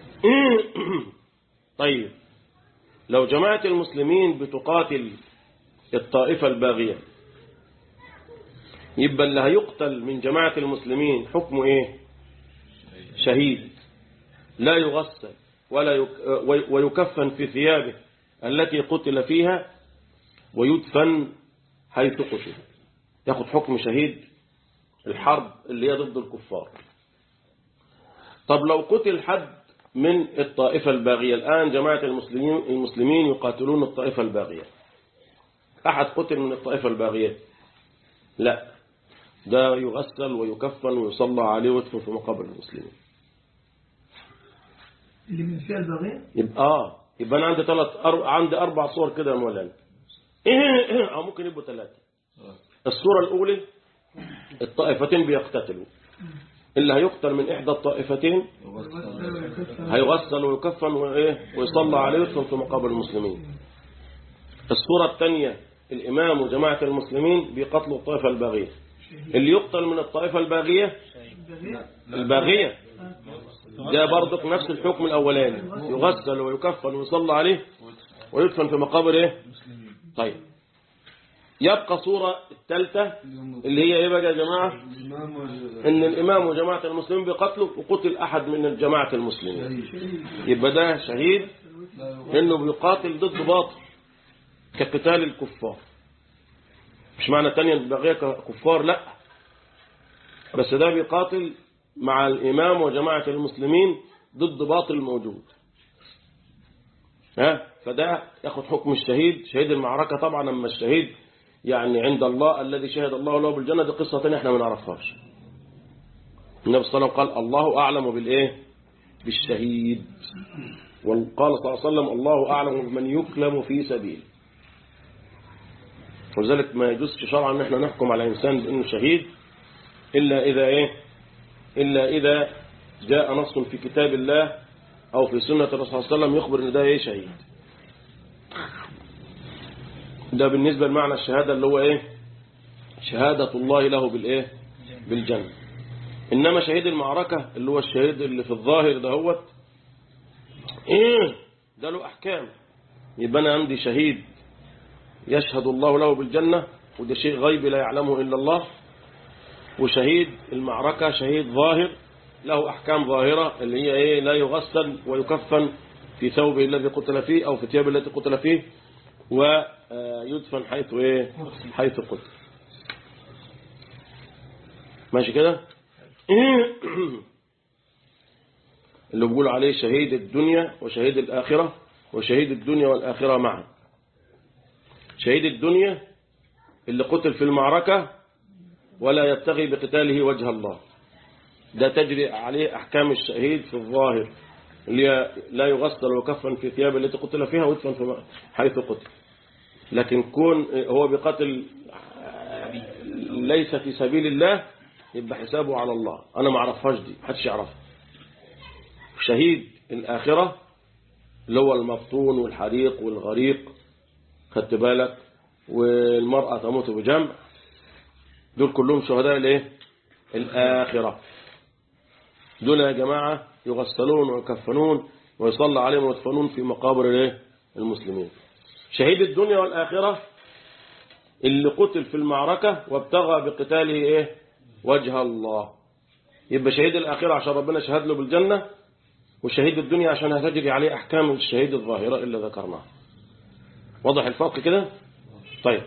طيب لو جماعة المسلمين بتقاتل الطائفة الباغية يبقى اللي هيقتل من جماعة المسلمين حكمه ايه شهيد لا يغسل ولا يك ويكفن في ثيابه التي قتل فيها ويدفن حيث قتل ياخد حكم شهيد الحرب اللي هي ضد الكفار طب لو قتل حد من الطائفة الباغية الآن جماعة المسلمين المسلمين يقاتلون الطائفة الباغية أحد قتل من الطائفة الباغية لا ده يغسل ويكفن ويصلى عليه ويدفن في مقابر المسلمين اللي من الفئة الباغية يبقى اه يبقى انا عندي ثلاث أر... عندي اربع صور كده يا مولانا او ممكن يبقوا ثلاثه الصوره الاولى الطائفتين بيقتتلوا اللي هيقتل من احدى الطائفتين هيغسل ويكفن وايه ويصلى عليه ويدفن في مقابر المسلمين الصوره الثانيه الامام وجماعه المسلمين بيقتلوا الطائفه الباغيه اللي يقتل من الطائفه الباغيه الباغيه ده برضك نفس الحكم الأولاني يغسل ويكفن ويصلى عليه ويدفن في مقابر ايه طيب يبقى صورة الثالثة اللي هي ايه بقى يا جماعة ان الامام وجماعة المسلمين بيقتلوا وقتل احد من جماعة المسلمين يبقى ده شهيد انه بيقاتل ضد باطل كقتال الكفار مش معنى تانية البغية كفار لا بس ده بيقاتل مع الإمام وجماعة المسلمين ضد باطل موجود ها فده ياخد حكم الشهيد شهيد المعركة طبعا أما الشهيد يعني عند الله الذي شهد الله له بالجنة دي قصة تانية احنا ما نعرفهاش النبي صلى الله عليه وسلم قال الله أعلم بالإيه بالشهيد وقال صلى الله عليه وسلم الله أعلم بمن يكلم في سبيل ولذلك ما يجوزش شرعا ان احنا نحكم على إنسان بأنه شهيد إلا إذا إيه إلا إذا جاء نص في كتاب الله أو في سنة الرسول صلى الله عليه وسلم يخبر إن ده إيه شهيد ده بالنسبة لمعنى الشهادة اللي هو ايه شهادة الله له بالايه بالجنة انما شهيد المعركة اللي هو الشهيد اللي في الظاهر دهوت ايه ده له احكام يبقى انا عندي شهيد يشهد الله له بالجنة وده شيء غيب لا يعلمه الا الله وشهيد المعركة شهيد ظاهر له احكام ظاهرة اللي هي ايه لا يغسل ويكفن في ثوبه الذي قتل فيه او في ثيابه التي قتل فيه ويدفن حيث ايه حيث قتل ماشي كده اللي بيقول عليه شهيد الدنيا وشهيد الآخرة وشهيد الدنيا والآخرة معا شهيد الدنيا اللي قتل في المعركة ولا يبتغي بقتاله وجه الله ده تجري عليه أحكام الشهيد في الظاهر اللي هي لا يغسل ويكفن في ثياب التي قتل فيها ويدفن في حيث قتل لكن كون هو بقتل ليس في سبيل الله يبقى حسابه على الله أنا ما اعرفهاش دي محدش يعرفها شهيد الآخرة اللي هو المبطون والحريق والغريق خدت بالك والمرأة تموت بجمع دول كلهم شهداء الايه الآخرة دول يا جماعة يغسلون ويكفنون ويصلى عليهم ويدفنون في مقابر الايه المسلمين شهيد الدنيا والآخرة اللي قتل في المعركة وابتغى بقتاله ايه وجه الله يبقى شهيد الآخرة عشان ربنا شهد له بالجنة وشهيد الدنيا عشان هتجري عليه أحكام الشهيد الظاهرة اللي ذكرناها واضح الفرق كده طيب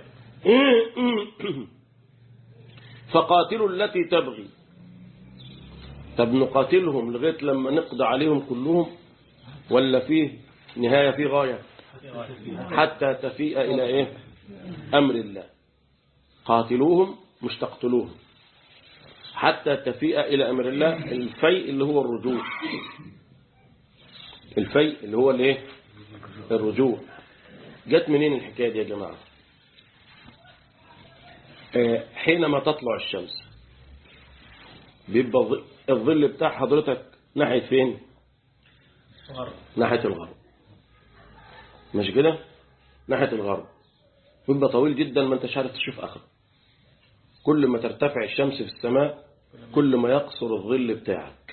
فقاتلوا التي تبغي طب نقاتلهم لغاية لما نقضي عليهم كلهم ولا فيه نهاية فيه غاية حتى تفيء إلى إيه أمر الله قاتلوهم مش تقتلوهم حتى تفيء إلى أمر الله الفيء اللي هو الرجوع الفيء اللي هو الايه الرجوع جت منين الحكاية دي يا جماعة آه، حينما تطلع الشمس بيبقى الظ- الظل بتاع حضرتك ناحية فين ناحية الغرب مش كده ناحية الغرب بيبقى طويل جدا ما انتش عارف تشوف اخره كل ما ترتفع الشمس في السماء كل ما يقصر الظل بتاعك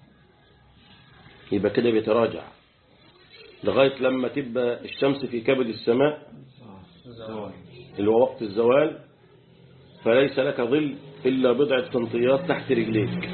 يبقى كده بيتراجع لغاية لما تبقى الشمس في كبد السماء اللي هو وقت الزوال فليس لك ظل إلا بضعة سنتيات تحت رجليك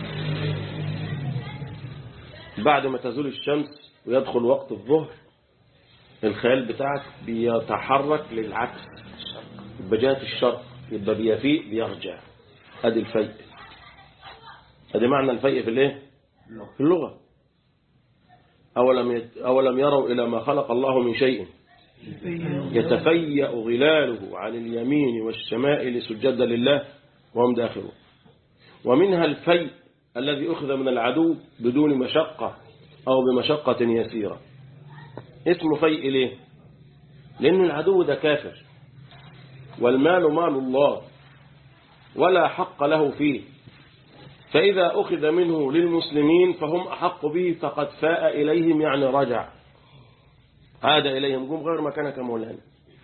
بعد ما تزول الشمس ويدخل وقت الظهر الخيال بتاعك بيتحرك للعكس يبقى جهة الشرق يبقى بيفيء بيرجع ادي الفيء ادي معنى الفيء في الايه في اللغة أولم, يت... أولم يروا إلى ما خلق الله من شيء يتفيأ ظلاله عن اليمين والشمائل سجدا لله وهم داخلون ومنها الفيء الذي أخذ من العدو بدون مشقة أو بمشقة يسيرة اسمه فيء ليه لأن العدو ده كافر والمال مال الله ولا حق له فيه فإذا أخذ منه للمسلمين فهم أحق به فقد فاء إليهم يعني رجع عاد إليهم قم غير مكانك مولانا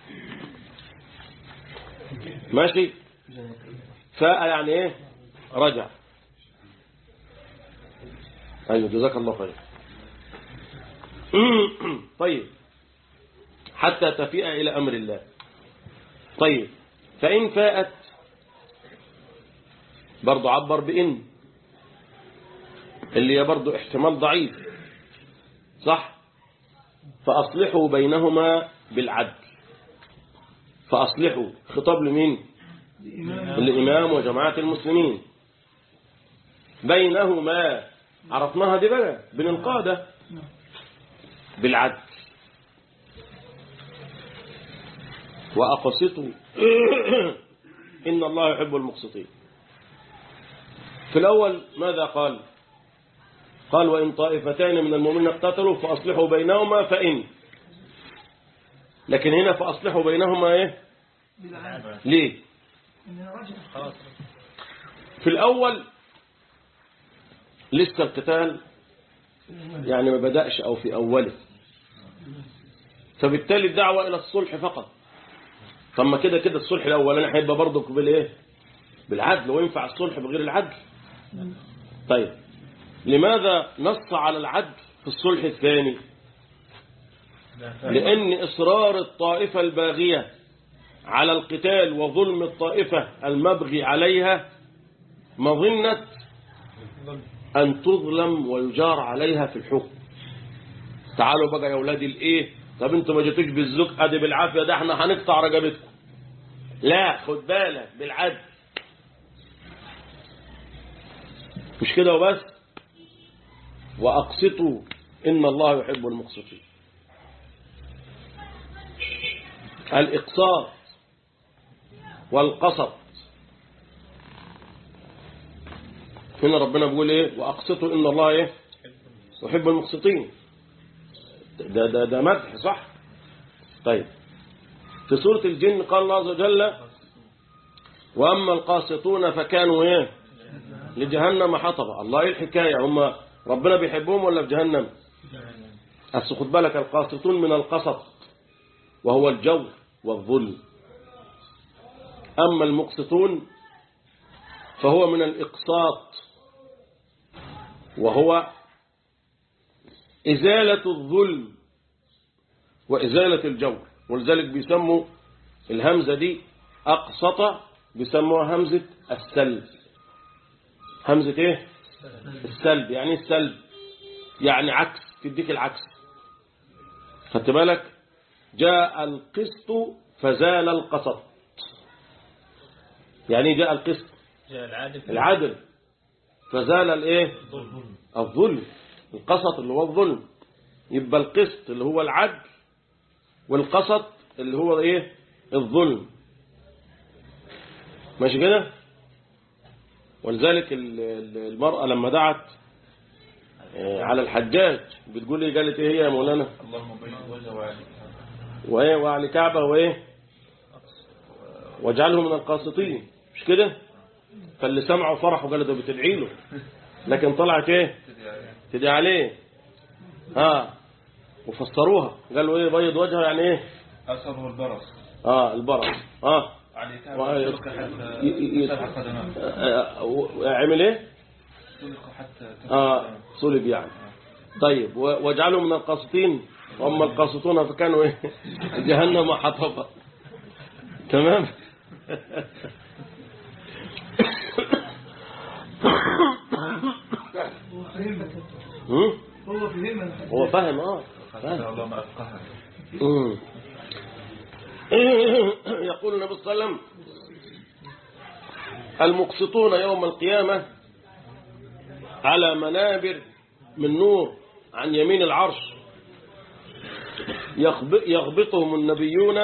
ماشي فاء يعني إيه رجع أيوة جزاك الله خير طيب حتى تفيء إلى أمر الله طيب فإن فاءت برضو عبر بإن اللي هي برضو احتمال ضعيف صح فأصلحوا بينهما بالعدل فأصلحوا خطاب لمين الإمام وجماعة المسلمين بينهما عرفناها دي بقى بين القادة بالعدل وأقسطوا إن الله يحب المقسطين في الأول ماذا قال قال وإن طائفتان من المؤمنين اقتتلوا فأصلحوا بينهما فإن لكن هنا فأصلحوا بينهما إيه ليه في الأول لسه القتال يعني ما بدأش أو في أوله فبالتالي الدعوة إلى الصلح فقط طب ما كده كده الصلح الاولاني هيبقى برضك بالايه بالعدل وينفع الصلح بغير العدل طيب لماذا نص على العدل في الصلح الثاني لأن إصرار الطائفة الباغية على القتال وظلم الطائفة المبغي عليها مظنة أن تظلم ويجار عليها في الحكم تعالوا بقى يا أولادي الإيه طب أنتوا ما جيتوش بالزك أدي بالعافية ده احنا هنقطع رقبتكم لا خد بالك بالعدل مش كده وبس وأقسطوا إن الله يحب المقسطين الإقساط والقسط هنا ربنا بيقول إيه وأقسطوا إن الله إيه يحب المقسطين ده, ده, ده مدح صح طيب في سورة الجن قال الله عز وجل وأما القاسطون فكانوا إيه لجهنم حطبا الله إيه الحكاية هم ربنا بيحبهم ولا في جهنم بس خد بالك القاسطون من القسط وهو الجور والظلم أما المقسطون فهو من الإقساط وهو إزالة الظلم وإزالة الجور ولذلك بيسموا الهمزة دي أقسط بيسموها همزة السلب همزة إيه؟ السلب يعني إيه السلب يعني عكس تديك العكس خدت بالك جاء القسط فزال القسط يعني جاء القسط جاء العادل العدل فزال الايه الظلم القسط اللي هو الظلم يبقى القسط اللي هو العدل والقسط اللي هو ايه الظلم ماشي كده ولذلك ال- ال- المرأة لما دعت آه، على الحجاج بتقول لي قالت ايه هي يا مولانا اللهم بين وجه وعلي وايه وعلى كعبة وايه واجعله من القاسطين مش كده فاللي سمعوا فرحوا قالوا ده بتدعي له لكن طلعت ايه تدعي عليه ها وفسروها قالوا ايه بيض وجهه يعني ايه أثره البرص اه البرص اه علي وعلي- تعب سلك حتى ي- ي- سلك قدماه آه، و- عمل ايه سلك حتى اه صلب يعني طيب و- واجعله من القاسطين واما القاسطون فكانوا ايه جهنم حطبا تمام هم؟ هو فهمها هو فاهم اه فاهم اللهم أفقهها مم. يقول النبي صلى الله عليه وسلم المقسطون يوم القيامة على منابر من نور عن يمين العرش يغب- يغبطهم النبيون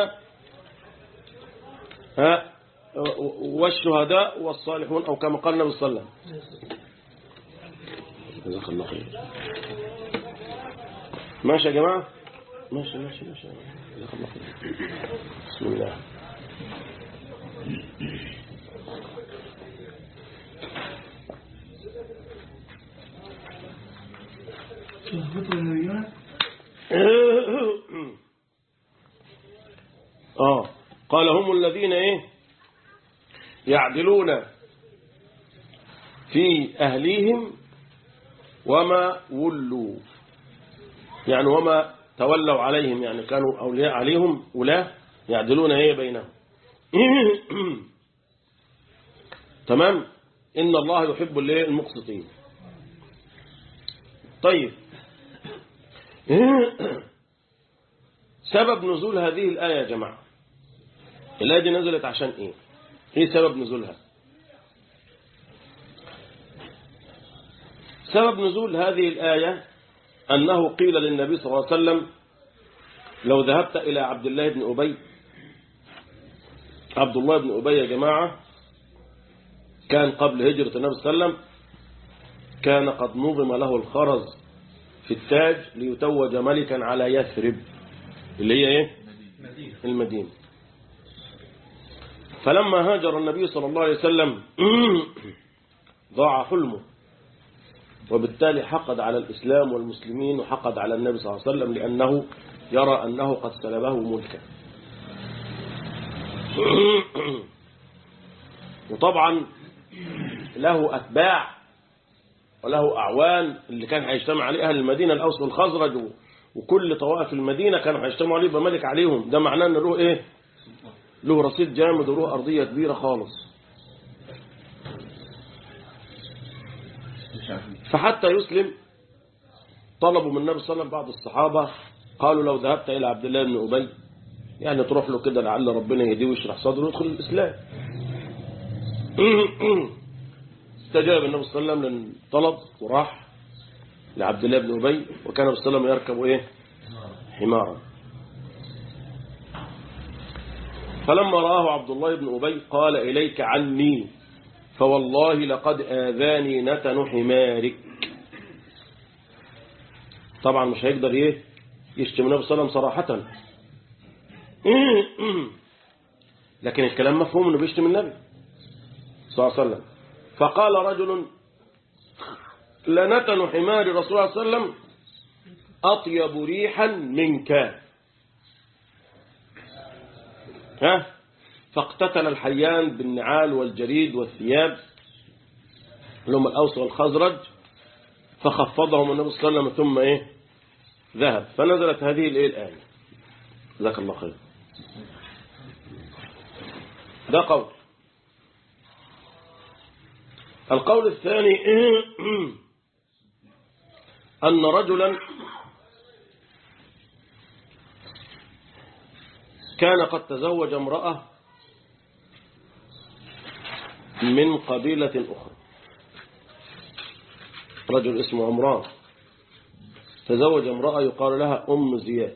ها والشهداء والصالحون أو كما قال النبي صلى الله عليه وسلم جزاك الله خير ماشي يا جماعة ماشي ماشي ماشي جزاك الله خير بسم الله يهبطوا النبيون اه قال هم الذين ايه يعدلون في أهليهم وما ولوا يعني وما تولوا عليهم يعني كانوا أولياء عليهم ولا يعدلون ايه بينهم تمام إن الله يحب الايه المقسطين طيب سبب نزول هذه الآية يا جماعة الآية دي نزلت عشان إيه إيه سبب نزولها سبب نزول هذه الآية أنه قيل للنبي صلى الله عليه وسلم لو ذهبت إلى عبد الله بن أبي عبد الله بن أبي يا جماعة كان قبل هجرة النبي صلى الله عليه وسلم كان قد نظم له الخرز في التاج ليتوج ملكا على يثرب اللي هي ايه المدينة فلما هاجر النبي صلى الله عليه وسلم ضاع حلمه وبالتالي حقد على الإسلام والمسلمين وحقد على النبي صلى الله عليه وسلم لأنه يرى أنه قد سلبه ملكا وطبعا له أتباع وله أعوان اللي كان هيجتمع عليه أهل المدينة الأوس والخزرج و- وكل طوائف المدينة كانوا هيجتمعوا عليه يبقى ملك عليهم ده معناه أن له إيه له رصيد جامد وله أرضية كبيرة خالص مش عارفين فحتى يسلم طلبوا من النبي صلى الله عليه وسلم بعض الصحابة قالوا لو ذهبت إلى عبد الله بن أبي يعني تروح له كده لعل ربنا يهديه ويشرح صدره ويدخل الإسلام استجاب النبي صلى الله عليه وسلم للطلب وراح لعبد الله بن أبي وكان النبي صلى الله عليه وسلم يركب إيه حمارا فلما رآه عبد الله بن أبي قال إليك عني فوالله لقد آذاني نتن حمارك طبعا مش هيقدر ايه يشتم النبي صلى الله عليه وسلم صراحة لكن الكلام مفهوم انه بيشتم النبي صلى الله عليه وسلم فقال رجل لنتن حمار رسول الله صلى الله عليه وسلم أطيب ريحا منك ها فاقتتل الحيان بالنعال والجريد والثياب اللي هم الأوس والخزرج فخفضهم النبي صلى الله عليه وسلم ثم إيه ذهب فنزلت هذه الإيه الآية جزاك الله خير ده قول القول الثاني أن رجلا كان قد تزوج امرأة من قبيلة أخرى رجل اسمه عمران تزوج امرأة يقال لها أم زياد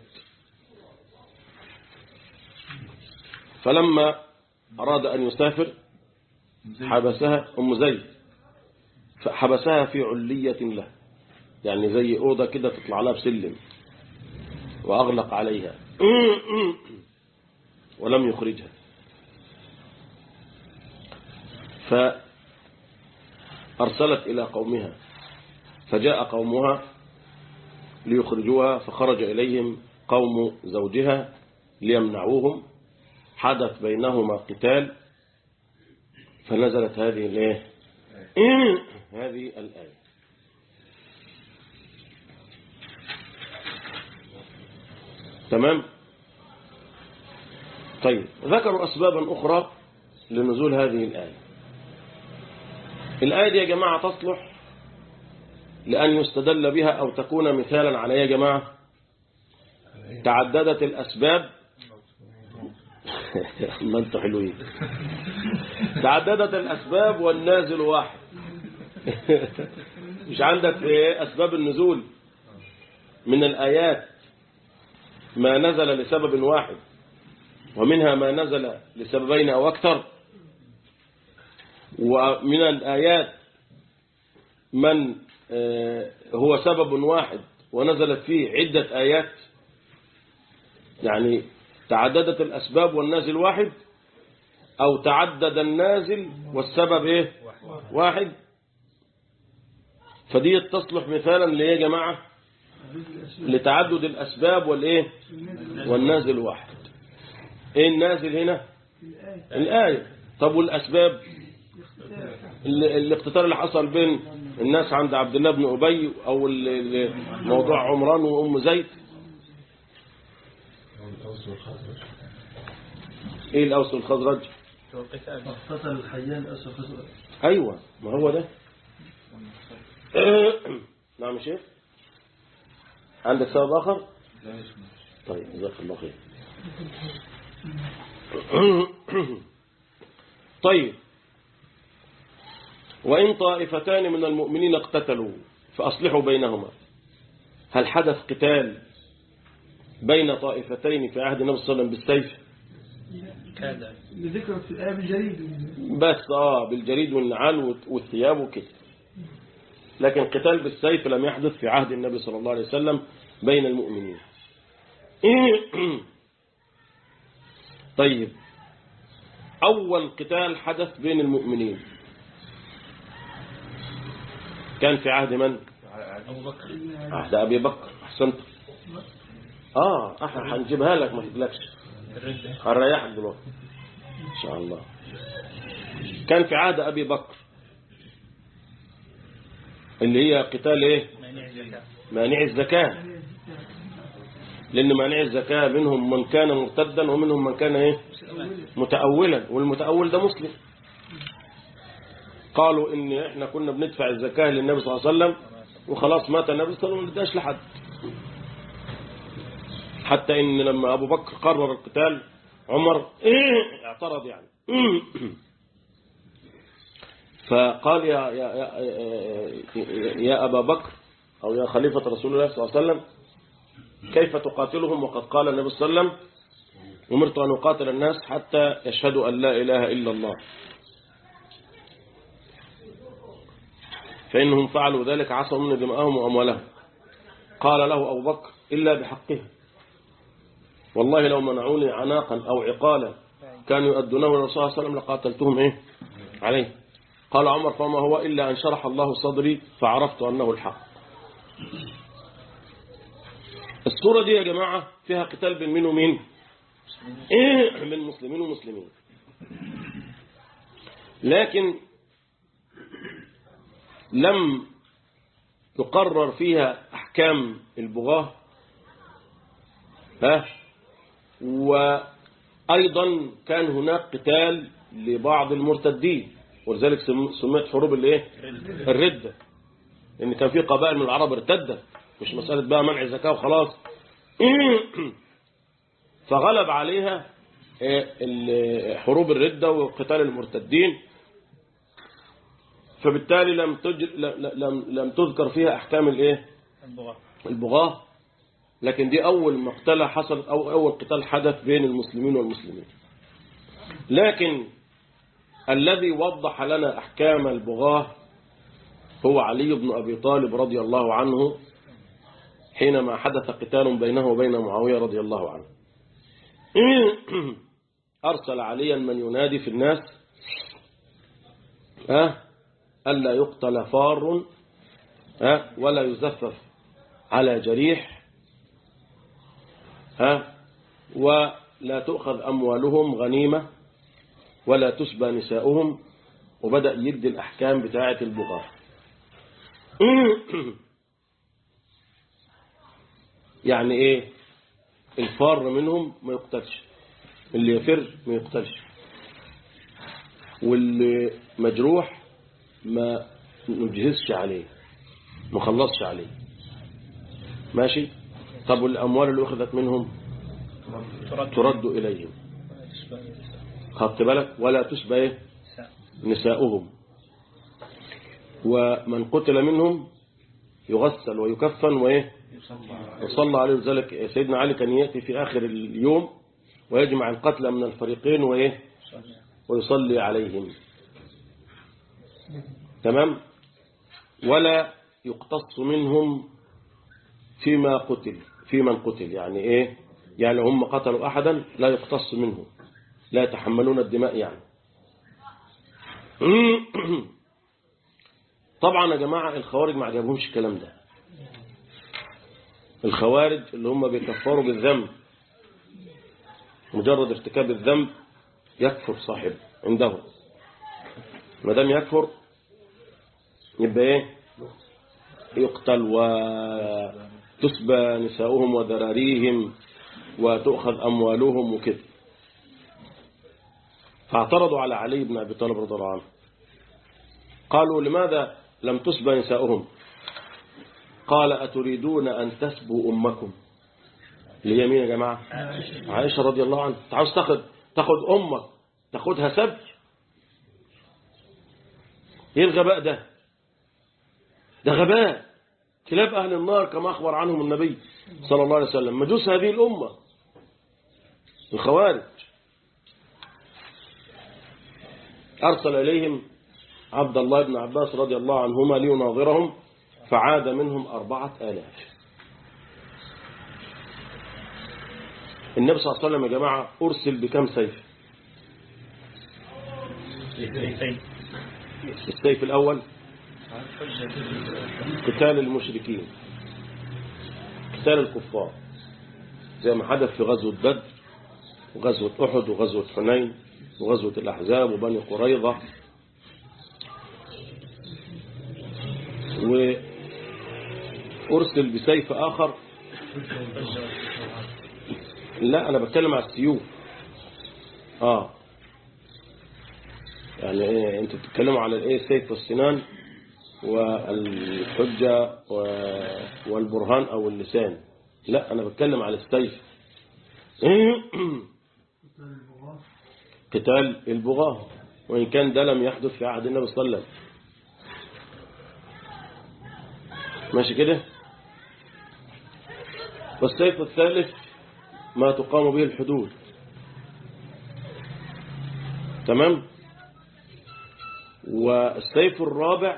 فلما أراد أن يسافر حبسها أم زيد فحبسها في علية له يعني زي أوضة كده تطلع لها بسلم وأغلق عليها ولم يخرجها فأرسلت إلى قومها فجاء قومها ليخرجوها فخرج إليهم قوم زوجها ليمنعوهم حدث بينهما قتال فنزلت هذه الايه هذه الآية تمام طيب ذكروا أسبابا أخرى لنزول هذه الآية الآية دي يا جماعة تصلح لأن يستدل بها أو تكون مثالا على إيه يا جماعة تعددت الأسباب ما انتوا حلوين تعددت الأسباب والنازل واحد مش عندك ايه أسباب النزول من الآيات ما نزل لسبب واحد ومنها ما نزل لسببين أو أكثر ومن الآيات من آه، هو سبب واحد ونزلت فيه عدة آيات يعني تعددت الأسباب والنازل واحد أو تعدد النازل والسبب إيه واحد فدي تصلح مثالا ليه يا جماعة لتعدد الأسباب والإيه والنازل واحد إيه النازل هنا الآية طب والأسباب ال- الاقتتال اللي حصل بين الناس عند عبد الله بن أبي أو ال- ال- موضوع عمران وأم زيد ايه الاوس والخزرج اقتتل الحيان أسر خزرج ايوه ما هو ده نعم يا شيخ عندك سبب اخر لا يسمع طيب جزاك الله خير طيب وإن طائفتان من المؤمنين اقتتلوا فأصلحوا بينهما هل حدث قتال بين طائفتين في عهد النبي صلى الله عليه وسلم بالسيف ذكرت في الآية بالجريد بس اه بالجريد والنعال والت- والثياب وكده لكن قتال بالسيف لم يحدث في عهد النبي صلى الله عليه وسلم بين المؤمنين طيب أول قتال حدث بين المؤمنين كان في عهد من؟ عهد أبي بكر أحسنت آه احنا هنجيبها لك ما تقلقش هنريحك دلوقتي إن شاء الله كان في عهد أبي بكر اللي هي قتال إيه مانع الزكاة مانع الزكاة لأن مانع الزكاة منهم من كان مرتدا ومنهم من كان إيه متأولا والمتأول ده مسلم قالوا إن إحنا كنا بندفع الزكاة للنبي صلى الله عليه وسلم وخلاص مات النبي صلى الله عليه وسلم ما نداش لحد حتى إن لما أبو بكر قرر القتال عمر اعترض يعني فقال يا, يا, يا, يا, يا أبا بكر أو يا خليفة رسول الله صلى الله عليه وسلم كيف تقاتلهم وقد قال النبي صلى الله عليه وسلم أمرت أن أقاتل الناس حتى يشهدوا أن لا إله إلا الله فإنهم فعلوا ذلك عصوا من دماءهم وأموالهم قال له أبو بكر إلا بحقها والله لو منعوني عناقا أو عقالا كانوا يؤدونه للرسول صلى الله عليه وسلم لقاتلتهم إيه عليه قال عمر فما هو إلا أن شرح الله صدري فعرفت أنه الحق الصورة دي يا جماعة فيها قتال بين مين ومين إيه بين مسلمين ومسلمين لكن لم تقرر فيها أحكام البغاة ها وأيضا كان هناك قتال لبعض المرتدين ولذلك سم- سميت حروب الايه الردة لأن كان في قبائل من العرب ارتدت مش مسألة بقى منع الزكاة وخلاص فغلب عليها آه، ال- حروب الردة وقتال المرتدين فبالتالي لم تج... لم لم لم تذكر فيها احكام الايه البغاء البغاة لكن دي اول مقتله حصلت او اول قتال حدث بين المسلمين والمسلمين لكن الذي وضح لنا احكام البغاة هو علي بن ابي طالب رضي الله عنه حينما حدث قتال بينه وبين معاويه رضي الله عنه ارسل عليا من ينادي في الناس ها ألا يقتل فار ها ولا يزفف على جريح ها ولا تؤخذ أموالهم غنيمة ولا تسبى نساؤهم وبدأ يدي الأحكام بتاعة البغاة يعني إيه الفار منهم ما يقتلش اللي يفر ما يقتلش واللي مجروح ما نجهزش عليه ما خلصش عليه ماشي طب والأموال اللي أخذت منهم ترد إليهم خدت بالك ولا تشبه إيه؟ نساؤهم ومن قتل منهم يغسل ويكفن وإيه وصلى عليه ذلك سيدنا علي كان يأتي في آخر اليوم ويجمع القتلى من الفريقين وإيه ويصلي عليهم تمام ولا يقتص منهم فيما قتل في من قتل يعني ايه يعني هم قتلوا احدا لا يقتص منهم لا يتحملون الدماء يعني طبعا يا جماعة الخوارج ما عجبهمش الكلام ده الخوارج اللي هم بيكفروا بالذنب مجرد ارتكاب الذنب يكفر صاحبه عندهم ما دام يكفر يبقى ايه يقتل وتسبى نساؤهم وذراريهم وتؤخذ أموالهم وكده فاعترضوا على علي بن أبي طالب رضي الله عنه قالوا لماذا لم تسبى نساؤهم قال أتريدون أن تسبوا أمكم اللي هي مين يا جماعة عائشة رضي الله عنها تعالوا تاخد تاخد أمك تاخدها سبي ايه الغباء ده ده غباء كلاب أهل النار كما أخبر عنهم النبي صلى الله عليه وسلم مجوس هذه الأمة الخوارج أرسل إليهم عبد الله بن عباس رضي الله عنهما ليناظرهم فعاد منهم أربعة آلاف النبي صلى الله عليه وسلم يا جماعة أرسل بكم سيف السيف الأول قتال المشركين قتال الكفار زي ما حدث في غزوة بدر وغزوة أحد وغزوة حنين وغزوة الأحزاب وبني قريظة وأرسل بسيف آخر لا أنا بتكلم على السيوف آه يعني إيه أنتوا بتتكلموا على الإيه السيف والسنان والحجة و- والبرهان أو اللسان لا أنا بتكلم على السيف قتال البغاة وإن كان ده لم يحدث في عهد النبي صلى الله عليه وسلم ماشي كده والسيف الثالث ما تقام به الحدود تمام والسيف الرابع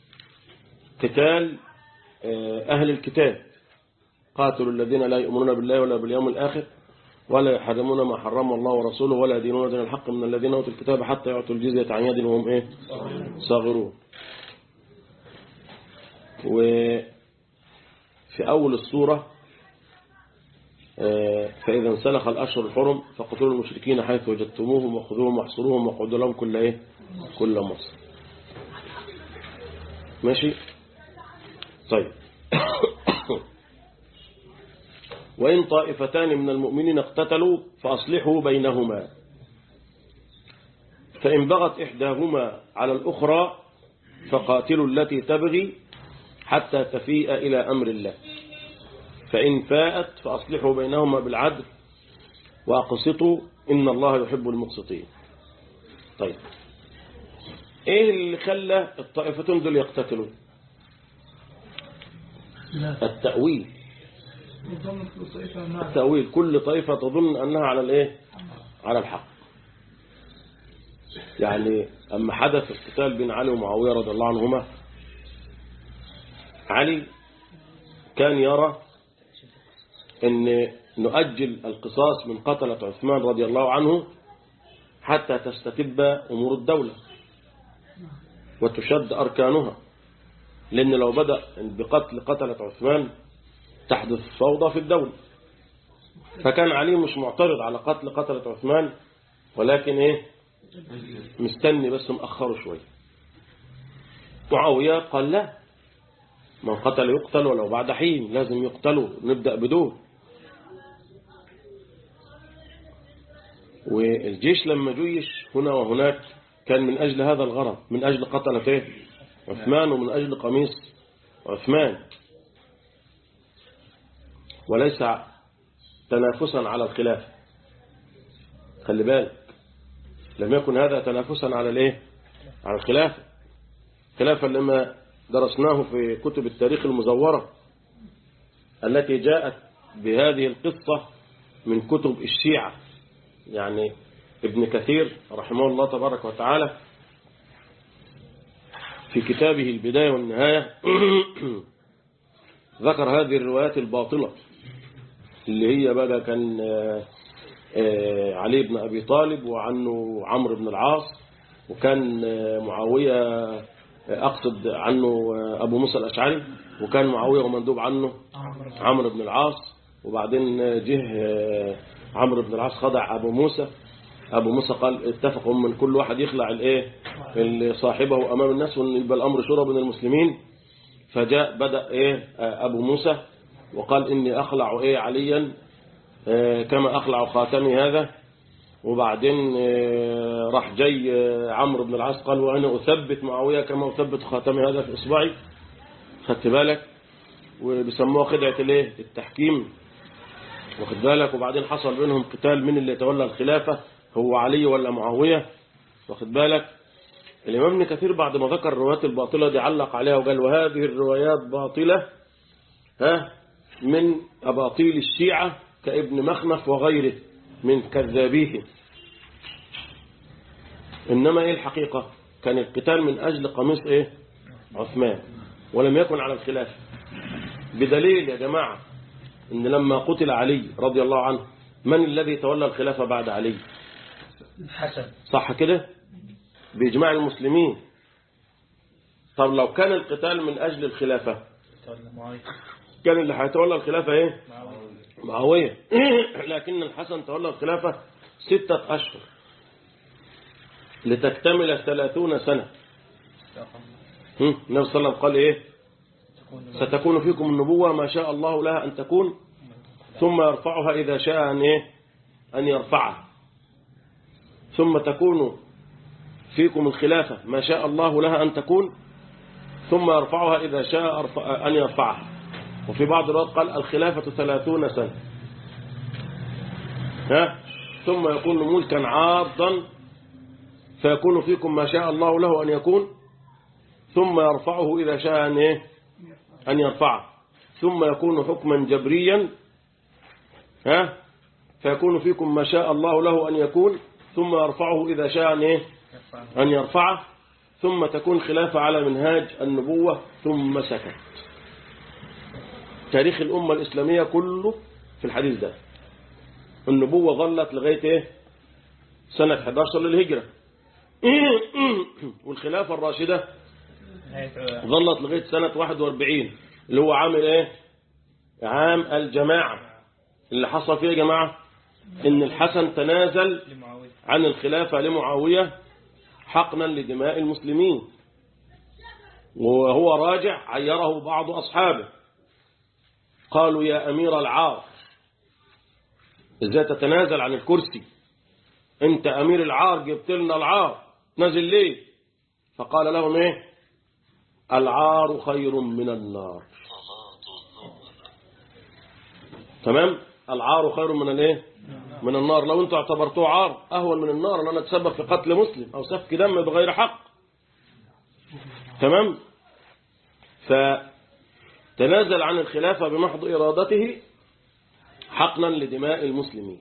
قتال آه، أهل الكتاب قاتلوا الذين لا يؤمنون بالله ولا باليوم الآخر ولا يحرمون ما حرم الله ورسوله ولا يدينون دين الحق من الذين أوتوا الكتاب حتى يعطوا الجزية عن يد وهم إيه صاغرون وفي أول السورة آه، فإذا انسلخ الأشهر الحرم فقتلوا المشركين حيث وجدتموهم وخذوهم واحصروهم وقعدوا لهم كل إيه كل مصر ماشي طيب وإن طائفتان من المؤمنين اقتتلوا فأصلحوا بينهما فإن بغت إحداهما على الأخرى فقاتلوا التي تبغي حتى تفيء إلى أمر الله فإن فاءت فأصلحوا بينهما بالعدل وأقسطوا إن الله يحب المقسطين طيب إيه اللي خلى الطائفتين دول يقتتلوا لا التأويل نظام الطائفة مع التأويل كل طائفة تظن أنها على الإيه على الحق يعني أما حدث القتال بين علي ومعاوية رضي الله عنهما علي كان يرى أن نؤجل القصاص من قتلة عثمان رضي الله عنه حتى تستتب أمور الدولة وتشد أركانها لأن لو بدأ بقتل قتلة عثمان تحدث فوضى في الدولة فكان علي مش معترض على قتل قتلة عثمان ولكن ايه مستني بس مأخره شوية معاوية قال لا من قتل يقتل ولو بعد حين لازم يقتلوا نبدأ بدول والجيش لما جيش هنا وهناك كان من أجل هذا الغرض من أجل قتلة ايه عثمان ومن أجل قميص عثمان وليس تنافسا على الخلافة خلي بالك لم يكن هذا تنافسا على الايه على الخلافة الخلافة لما درسناه في كتب التاريخ المزورة التي جاءت بهذه القصة من كتب الشيعة يعني ابن كثير رحمه الله تبارك وتعالى في كتابه البداية والنهاية ذكر هذه الروايات الباطلة اللي هي بقى كان آه، آه، علي بن أبي طالب وعنه عمرو بن العاص وكان آه، معاوية آه، أقصد عنه آه، أبو موسى الأشعري وكان معاوية ومندوب عنه عمرو بن العاص وبعدين آه، جه آه، عمرو بن العاص خضع أبو موسى أبو موسى قال اتفقوا من كل واحد يخلع الايه اللي صاحبه أمام الناس وأن يبقى الأمر شورى بين المسلمين فجاء بدأ إيه آه، أبو موسى وقال إني أخلع إيه عليا آه، كما أخلع خاتمي هذا وبعدين آه، راح جاي آه، عمرو بن العاص قال وأنا أثبت معاوية كما أثبت خاتمي هذا في إصبعي خدت بالك وبيسموها خدعة الايه التحكيم واخد بالك وبعدين حصل بينهم قتال من اللي يتولى الخلافة هو علي ولا معاوية واخد بالك الإمام ابن كثير بعد ما ذكر الروايات الباطلة دي علق عليها وقال وهذه الروايات باطلة ها من أباطيل الشيعة كابن مخنف وغيره من كذابيه إنما إيه الحقيقة كان القتال من أجل قميص إيه عثمان ولم يكن على الخلافة بدليل يا جماعة إن لما قتل علي رضي الله عنه من الذي تولى الخلافة بعد علي الحسن صح كده بإجماع المسلمين طب لو كان القتال من أجل الخلافة تولى معاوية كان اللي هيتولى الخلافة إيه معاوية معاوية لكن الحسن تولى الخلافة ستة أشهر لتكتمل ثلاثون سنة هم؟ النبي صلى الله عليه وسلم قال إيه ستكون فيكم النبوة ما شاء الله لها أن تكون ثم يرفعها إذا شاء أن, إيه؟ أن يرفعها ثم تكون فيكم الخلافة ما شاء الله لها أن تكون ثم يرفعها إذا شاء أرفع أن يرفعها وفي بعض الوقت قال الخلافة ثلاثون سنة ها ثم يكون ملكا عاضا فيكون فيكم ما شاء الله له أن يكون ثم يرفعه إذا شاء أن, إيه؟ أن يرفعه ثم يكون حكما جبريا ها فيكون فيكم ما شاء الله له أن يكون ثم يرفعه إذا شاء أن, إيه؟ أن يرفعه ثم تكون خلافة على منهاج النبوة ثم سكت تاريخ الأمة الإسلامية كله في الحديث ده النبوة ظلت لغاية إيه؟ سنة 11 للهجرة والخلافة الراشدة ظلت لغاية سنة 41 اللي هو عامل إيه عام الجماعة اللي حصل فيه يا جماعة إن الحسن تنازل عن الخلافة لمعاوية حقنا لدماء المسلمين وهو راجع عيره بعض أصحابه قالوا يا أمير العار ازاي تتنازل عن الكرسي انت أمير العار جبت لنا العار نازل ليه فقال لهم ايه العار خير من النار تمام العار خير من الايه من النار لو انتوا اعتبرتوه عار اهون من النار ان انا اتسبب في قتل مسلم او سفك دم بغير حق تمام فتنازل عن الخلافة بمحض إرادته حقنا لدماء المسلمين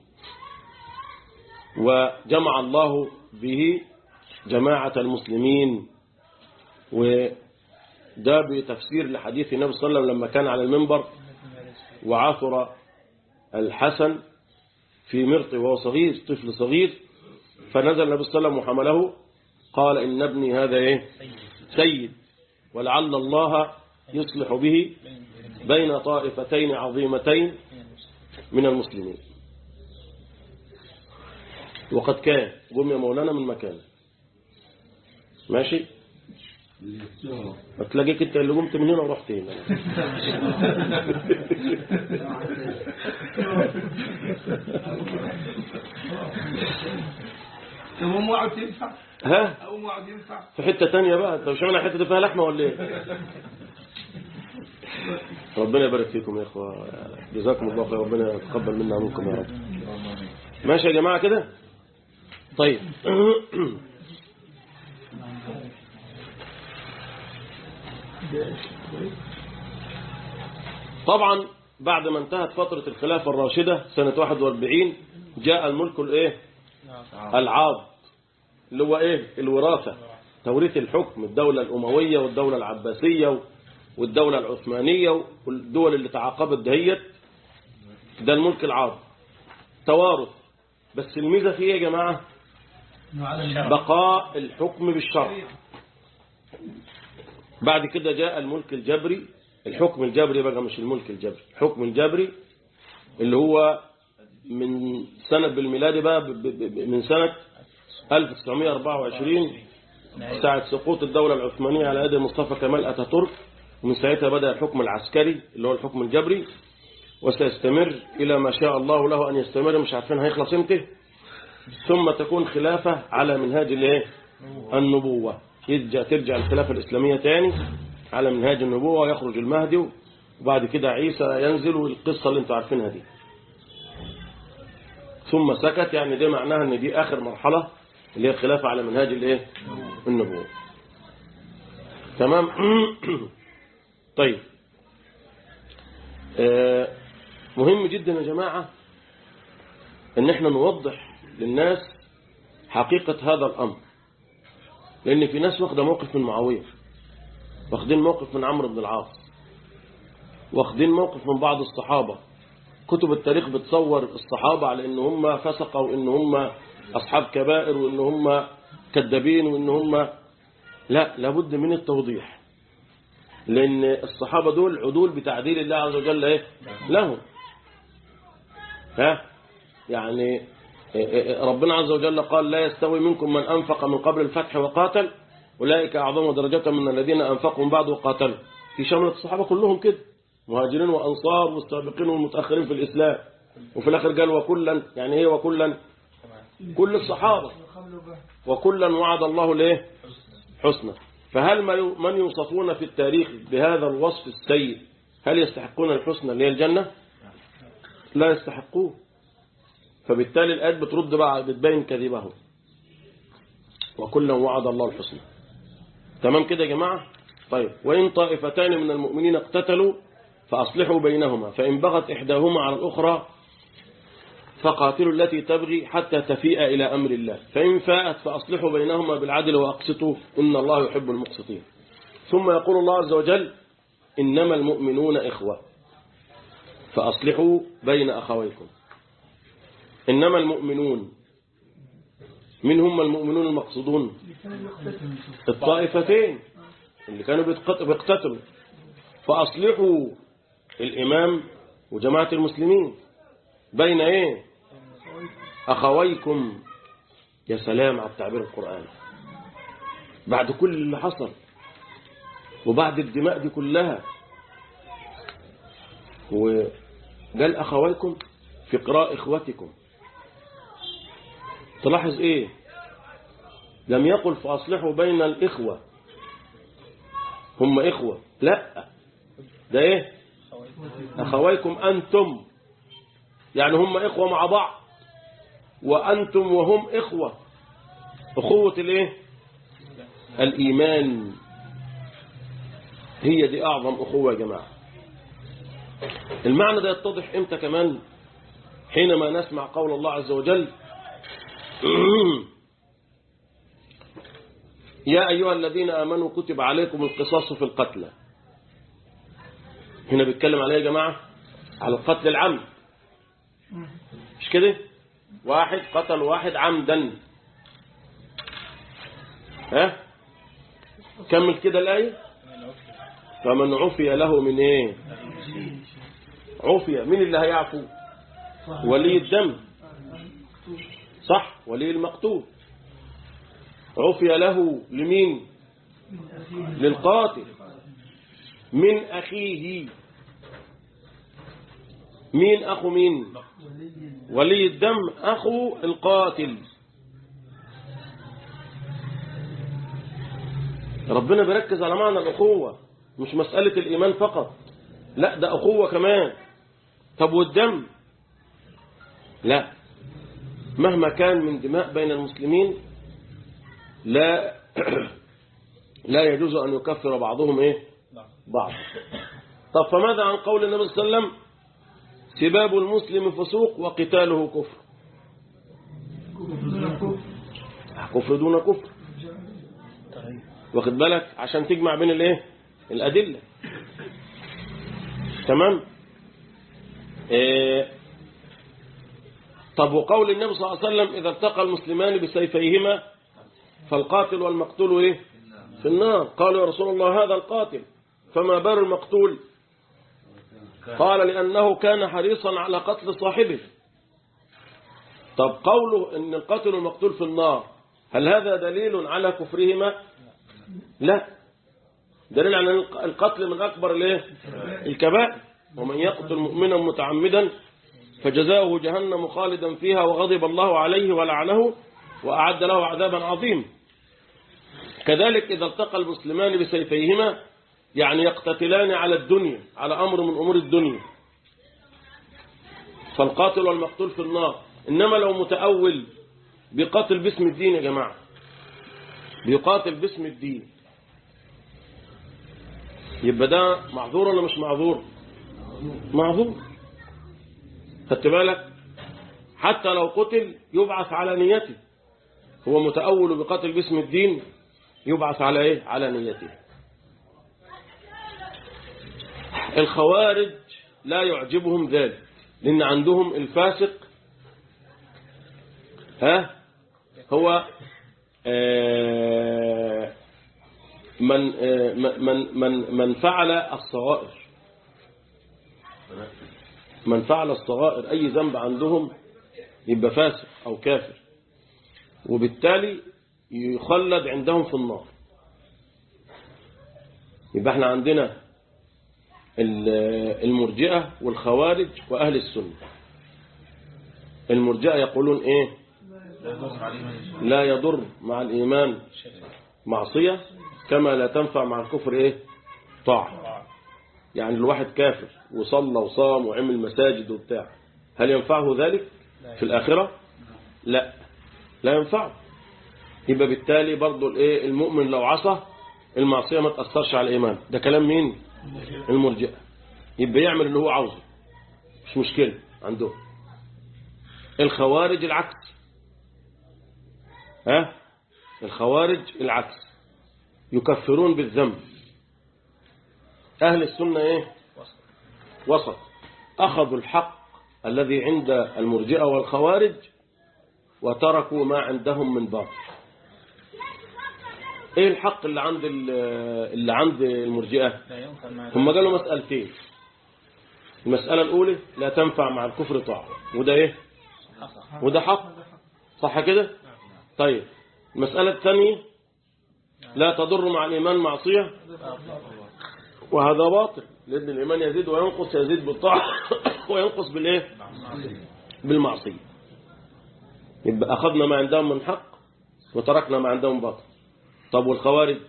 وجمع الله به جماعة المسلمين وده بتفسير لحديث النبي صلى الله عليه وسلم لما كان على المنبر وعثر الحسن في مرط وهو صغير طفل صغير فنزل النبي صلى الله عليه وسلم وحمله قال إن ابني هذا إيه سيد ولعل الله يصلح به بين طائفتين عظيمتين من المسلمين وقد كان قم يا مولانا من مكانه ماشي هتلاقيك انت اللي قمت من هنا ورحت هنا طب أم وعد تنفع ها أم وعد ينفع في حتة تانية بقى انت مش عامل حتة دي فيها لحمة ولا ايه ربنا يبارك فيكم يا اخوة جزاكم الله خير ربنا يتقبل منا منكم يا رب ماشي يا جماعة كده طيب طبعا بعد ما انتهت فترة الخلافة الراشدة سنة 41 جاء الملك الايه العاض اللي هو ايه الوراثة توريث الحكم الدولة الأموية والدولة العباسية والدولة العثمانية والدول اللي تعاقبت دهيت ده الملك العاض توارث بس الميزة فيه يا جماعة بقاء الحكم بالشرع بعد كده جاء الملك الجبري الحكم الجبري بقى مش الملك الجبري الحكم الجبري اللي هو من سنة بالميلاد بقى ب- ب- ب- من سنة 1924 ساعة سقوط الدولة العثمانية على يد مصطفى كمال أتاتورك ومن ساعتها بدأ الحكم العسكري اللي هو الحكم الجبري وسيستمر إلى ما شاء الله له أن يستمر مش عارفين هيخلص امتى ثم تكون خلافة على منهاج الايه النبوة يرجع ترجع الخلافة الإسلامية تاني على منهاج النبوة ويخرج المهدي وبعد كده عيسى ينزل والقصة اللي انتوا عارفينها دي ثم سكت يعني دي معناها ان دي آخر مرحلة اللي هي الخلافة على منهاج الايه النبوة تمام طيب آه، مهم جدا يا جماعة ان احنا نوضح للناس حقيقة هذا الامر لان في ناس واخده موقف من معاوية واخدين موقف من عمرو بن العاص واخدين موقف من بعض الصحابة كتب التاريخ بتصور الصحابة على ان هم فسقة وان هم اصحاب كبائر وان هم كذابين وان هم لا لابد من التوضيح لان الصحابة دول عدول بتعديل الله عز وجل ايه لهم ها يعني ربنا عز وجل قال لا يستوي منكم من أنفق من قبل الفتح وقاتل أولئك أعظم درجة من الذين أنفقوا من بعد وقاتلوا في شملة الصحابة كلهم كده مهاجرين وأنصار والسابقين والمتأخرين في الإسلام وفي الآخر قال وكلا يعني إيه وكلا كل الصحابة وكلا وعد الله ليه حسنى فهل ما يو- من يوصفون في التاريخ بهذا الوصف السيء هل يستحقون الحسنى اللي هي الجنة لا يستحقون فبالتالي الآيات بترد بقى بتبين كذبه وكلا وعد الله الحسنى تمام كده يا جماعة طيب وإن طائفتان من المؤمنين اقتتلوا فأصلحوا بينهما فإن بغت إحداهما على الأخرى فقاتلوا التي تبغي حتى تفيء إلى أمر الله فإن فاءت فأصلحوا بينهما بالعدل وأقسطوا إن الله يحب المقسطين ثم يقول الله عز وجل إنما المؤمنون إخوة فأصلحوا بين أخويكم إنما المؤمنون من هم المؤمنون المقصودون الطائفتين اللي كانوا بيتقت- بيقتتلوا فأصلحوا الإمام وجماعة المسلمين بين إيه أخويكم يا سلام على التعبير القرآني بعد كل اللي حصل وبعد الدماء دي كلها وقال أخويكم في قراء إخوتكم تلاحظ إيه لم يقل فأصلحوا بين الإخوة هم إخوة لا ده إيه أخويكم أنتم يعني هم إخوة مع بعض وأنتم وهم إخوة أخوة الإيه الإيمان هي دي أعظم أخوة يا جماعة المعنى ده يتضح إمتى كمان حينما نسمع قول الله عز وجل يا أيها الذين آمنوا كتب عليكم القصاص في القتلى هنا بيتكلم عليه يا جماعة على القتل العمد مش كده واحد قتل واحد عمدا ها كمل كده الآية فمن عفي له من ايه عفي مين اللي هيعفو ولي الدم صح ولي المقتول عفي له لمين للقاتل من أخيه مين أخو مين ولي الدم أخو القاتل ربنا بيركز على معنى الأخوة مش مسألة الإيمان فقط لا ده أخوة كمان طب والدم لا مهما كان من دماء بين المسلمين لا لا يجوز أن يكفر بعضهم إيه بعض طب فماذا عن قول النبي صلى الله عليه وسلم سباب المسلم فسوق وقتاله كفر كفر دون كفر واخد بالك عشان تجمع بين الايه الأدلة تمام إيه طب وقول النبي صلى الله عليه وسلم إذا التقى المسلمان بسيفيهما فالقاتل والمقتول إيه في النار قالوا يا رسول الله هذا القاتل فما بال المقتول قال لأنه كان حريصا على قتل صاحبه طب قوله أن القاتل والمقتول في النار هل هذا دليل على كفرهما لا دليل على القتل من أكبر الايه الكبائر ومن يقتل مؤمنا متعمدا فجزاؤه جهنم خالدا فيها وغضب الله عليه ولعنه وأعد له عذابا عظيما كذلك إذا التقى المسلمان بسيفيهما يعني يقتتلان على الدنيا على أمر من أمور الدنيا فالقاتل والمقتول في النار إنما لو متأول بيقاتل باسم الدين يا جماعة بيقاتل باسم الدين يبقى ده معذور ولا مش معذور معذور خدت بالك حتى لو قتل يبعث على نيته هو متأول بقتل باسم الدين يبعث على ايه على نيته الخوارج لا يعجبهم ذلك لأن عندهم الفاسق ها هو آه من آه من من من فعل الصغائر من فعل الصغائر أي ذنب عندهم يبقى فاسق أو كافر وبالتالي يخلد عندهم في النار يبقى احنا عندنا ال- المرجئة والخوارج وأهل السنة المرجئة يقولون ايه لا يضر عليه من يشاء. لا يضر مع الإيمان معصية كما لا تنفع مع الكفر ايه طاعة يعني الواحد كافر وصلى وصام وعمل مساجد وبتاع هل ينفعه ذلك في الآخرة لا لا ينفعه يبقى بالتالي برضو الايه المؤمن لو عصى المعصية ما تأثرش على الإيمان ده كلام مين المرجئة يبقى يعمل اللي هو عاوزه مش مشكلة عندهم الخوارج العكس ها الخوارج العكس يكفرون بالذنب أهل السنة إيه وسط أخذوا الحق الذي عند المرجئة والخوارج وتركوا ما عندهم من باطل ايه الحق اللي عند ال- اللي عند المرجئة لا ينفع مع هم قالوا مسألتين المسألة الأولى لا تنفع مع الكفر طاعة وده ايه وده حق صح كده طيب المسألة الثانية لا تضر مع الإيمان معصية وهذا باطل لأن الإيمان يزيد وينقص يزيد بالطاعة وينقص بالإيه بالمعصية يبقى أخذنا ما عندهم من حق وتركنا ما عندهم باطل طب والخوارج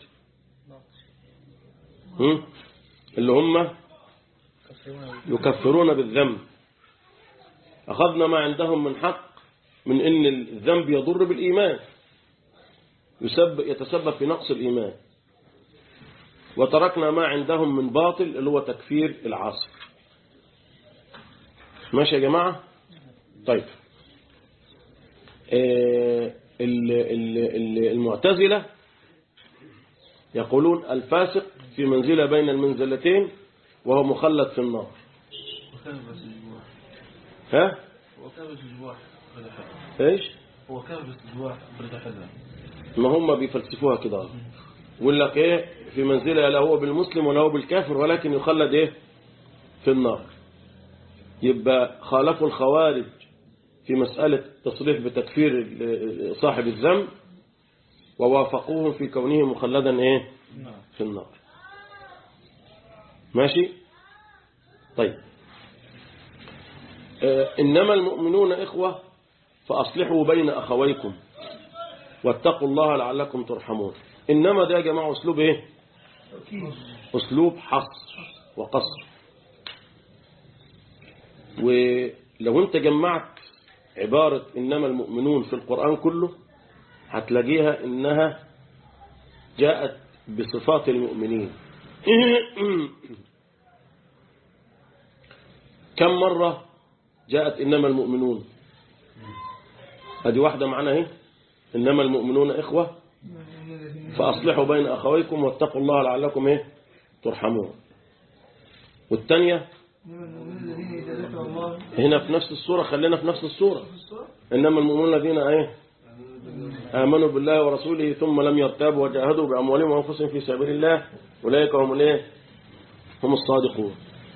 هم؟ اللي هم يكفرون بالذنب أخذنا ما عندهم من حق من أن الذنب يضر بالإيمان يسبب يتسبب في نقص الإيمان وتركنا ما عندهم من باطل اللي هو تكفير العاصي ماشي يا جماعة طيب آه، ال- ال- ال- المعتزلة يقولون الفاسق في منزلة بين المنزلتين وهو مخلد في النار وكبس الجواح ها وكبس الجواح بلا حذر ايش هو كبس الجواح بلا حذر ما هم بيفلسفوها كده يقول لك ايه في منزلة لا هو بالمسلم ولا هو بالكافر ولكن يخلد ايه في النار يبقى خالفوا الخوارج في مسألة تصريح بتكفير ال- صاحب الذنب ووافقوهم في كونه مخلدا ايه في النار ماشي طيب آه، إنما المؤمنون إخوة فأصلحوا بين أخويكم واتقوا الله لعلكم ترحمون إنما ده يا جماعة أسلوب إيه أسلوب حصر وقصر ولو أنت جمعت عبارة إنما المؤمنون في القرآن كله هتلاقيها إنها جاءت بصفات المؤمنين كم مرة جاءت إنما المؤمنون هذه واحدة معنا اهي إنما المؤمنون إخوة فأصلحوا بين أخويكم واتقوا الله لعلكم إيه ترحمون والثانية هنا في نفس السورة خلينا في نفس السورة إنما المؤمنون الذين إيه آمنوا بالله ورسوله ثم لم يرتابوا وجاهدوا بأموالهم وأنفسهم في سبيل الله أولئك هم الإيه هم الصادقون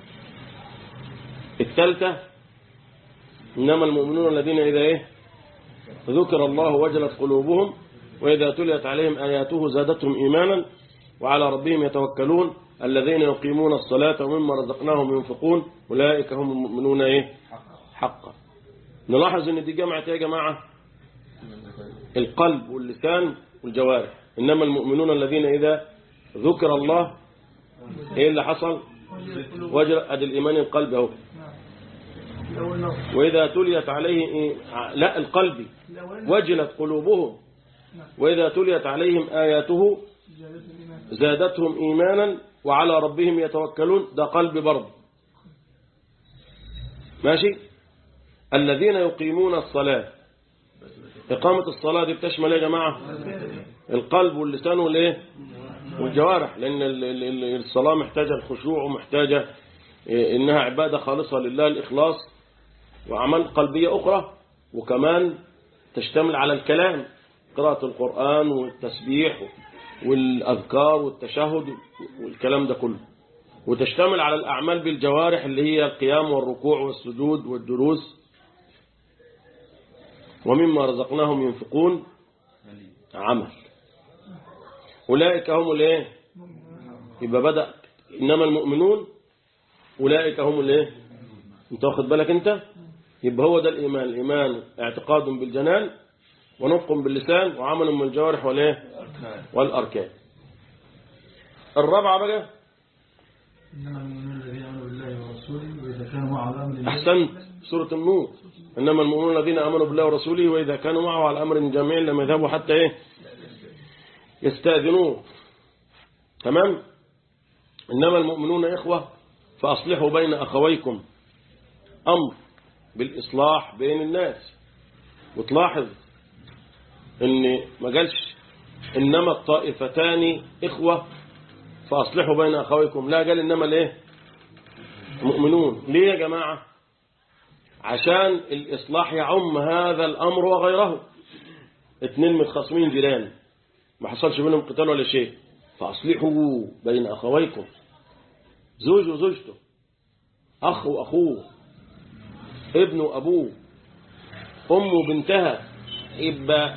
الثالثة إنما المؤمنون الذين إذا إيه ذكر الله وجلت قلوبهم وإذا تليت عليهم آياته زادتهم إيمانا وعلى ربهم يتوكلون الذين يقيمون الصلاة ومما رزقناهم ينفقون أولئك هم المؤمنون إيه حقا نلاحظ ان دي جمعت يا جماعة القلب واللسان والجوارح إنما المؤمنون الذين إذا ذكر الله إيه اللي حصل وجل أدي الإيمان القلب أهو وإذا تليت عليه إيه؟ لا القلب وجلت قلوبهم وإذا تليت عليهم آياته زادتهم إيمانا وعلى ربهم يتوكلون ده قلب برضه ماشي الذين يقيمون الصلاة إقامة الصلاة دي بتشمل يا جماعة القلب واللسان والإيه والجوارح لأن ال- ال- ال- الصلاة محتاجة الخشوع ومحتاجة إيه، إنها عبادة خالصة لله الإخلاص وأعمال قلبية أخرى وكمان تشتمل على الكلام قراءة القرآن والتسبيح والأذكار والتشهد والكلام ده كله وتشتمل على الأعمال بالجوارح اللي هي القيام والركوع والسجود والدروس ومما رزقناهم ينفقون عمل أولئك هم الايه يبقى بدأ إنما المؤمنون أولئك هم الايه انت واخد بالك انت يبقى هو ده الإيمان الإيمان اعتقاد بالجنان ونطق باللسان وعمل من الجوارح والايه والأركان الرابعة بقى إنما المؤمنون الذين آمنوا بالله ورسوله وإذا كانوا معه على أمر أحسنت سورة النور إنما المؤمنون الذين آمنوا بالله ورسوله وإذا كانوا معه على أمر جميع لم يذهبوا حتى إيه يستأذنوه تمام إنما المؤمنون إخوة فأصلحوا بين أخويكم أمر بالإصلاح بين الناس وتلاحظ إن ما قالش إنما الطائفتان إخوة فأصلحوا بين أخويكم لا قال إنما الإيه مؤمنون ليه يا جماعة عشان الإصلاح يعم هذا الأمر وغيره اتنين متخاصمين جيران ما حصلش بينهم قتال ولا شيء فأصلحوا بين أخويكم زوج وزوجته أخ وأخوه ابن وأبوه أم وبنتها يبقى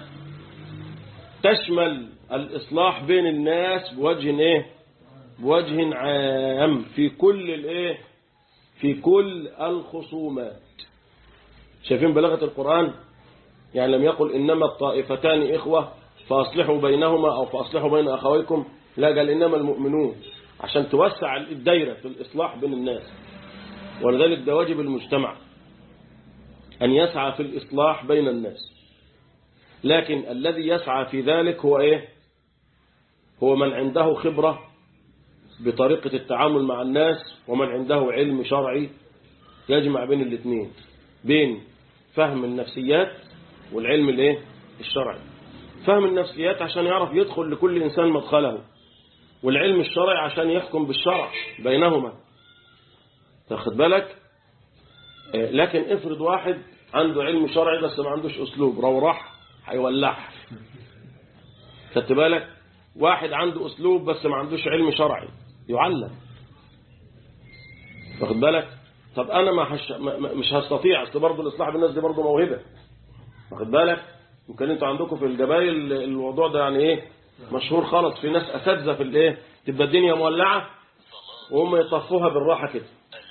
تشمل الإصلاح بين الناس بوجه إيه بوجه عام في كل الإيه في كل الخصومات شايفين بلاغة القرآن يعني لم يقل إنما الطائفتان إخوة فأصلحوا بينهما أو فأصلحوا بين أخويكم لا قال إنما المؤمنون عشان توسع الدايرة في الإصلاح بين الناس ولذلك ده واجب المجتمع أن يسعى في الإصلاح بين الناس لكن الذي يسعى في ذلك هو إيه هو من عنده خبرة بطريقة التعامل مع الناس ومن عنده علم شرعي يجمع بين الاثنين بين فهم النفسيات والعلم الايه الشرعي فهم النفسيات عشان يعرف يدخل لكل إنسان مدخله والعلم الشرعي عشان يحكم بالشرع بينهما تاخد بالك آه، لكن افرض واحد عنده علم شرعي بس ما عندوش أسلوب روراح هيولعها خدت بالك واحد عنده أسلوب بس ما عندوش علم شرعي يعلم واخد بالك طب أنا ما هش... ما- ما- مش هستطيع أصل برضه الإصلاح بالناس دي برضه موهبة واخد بالك يمكن انتوا عندكم في الجبايل الموضوع ده يعني ايه مشهور خالص في ناس اساتذه في الايه تبقى الدنيا مولعه وهم يطفوها بالراحه كده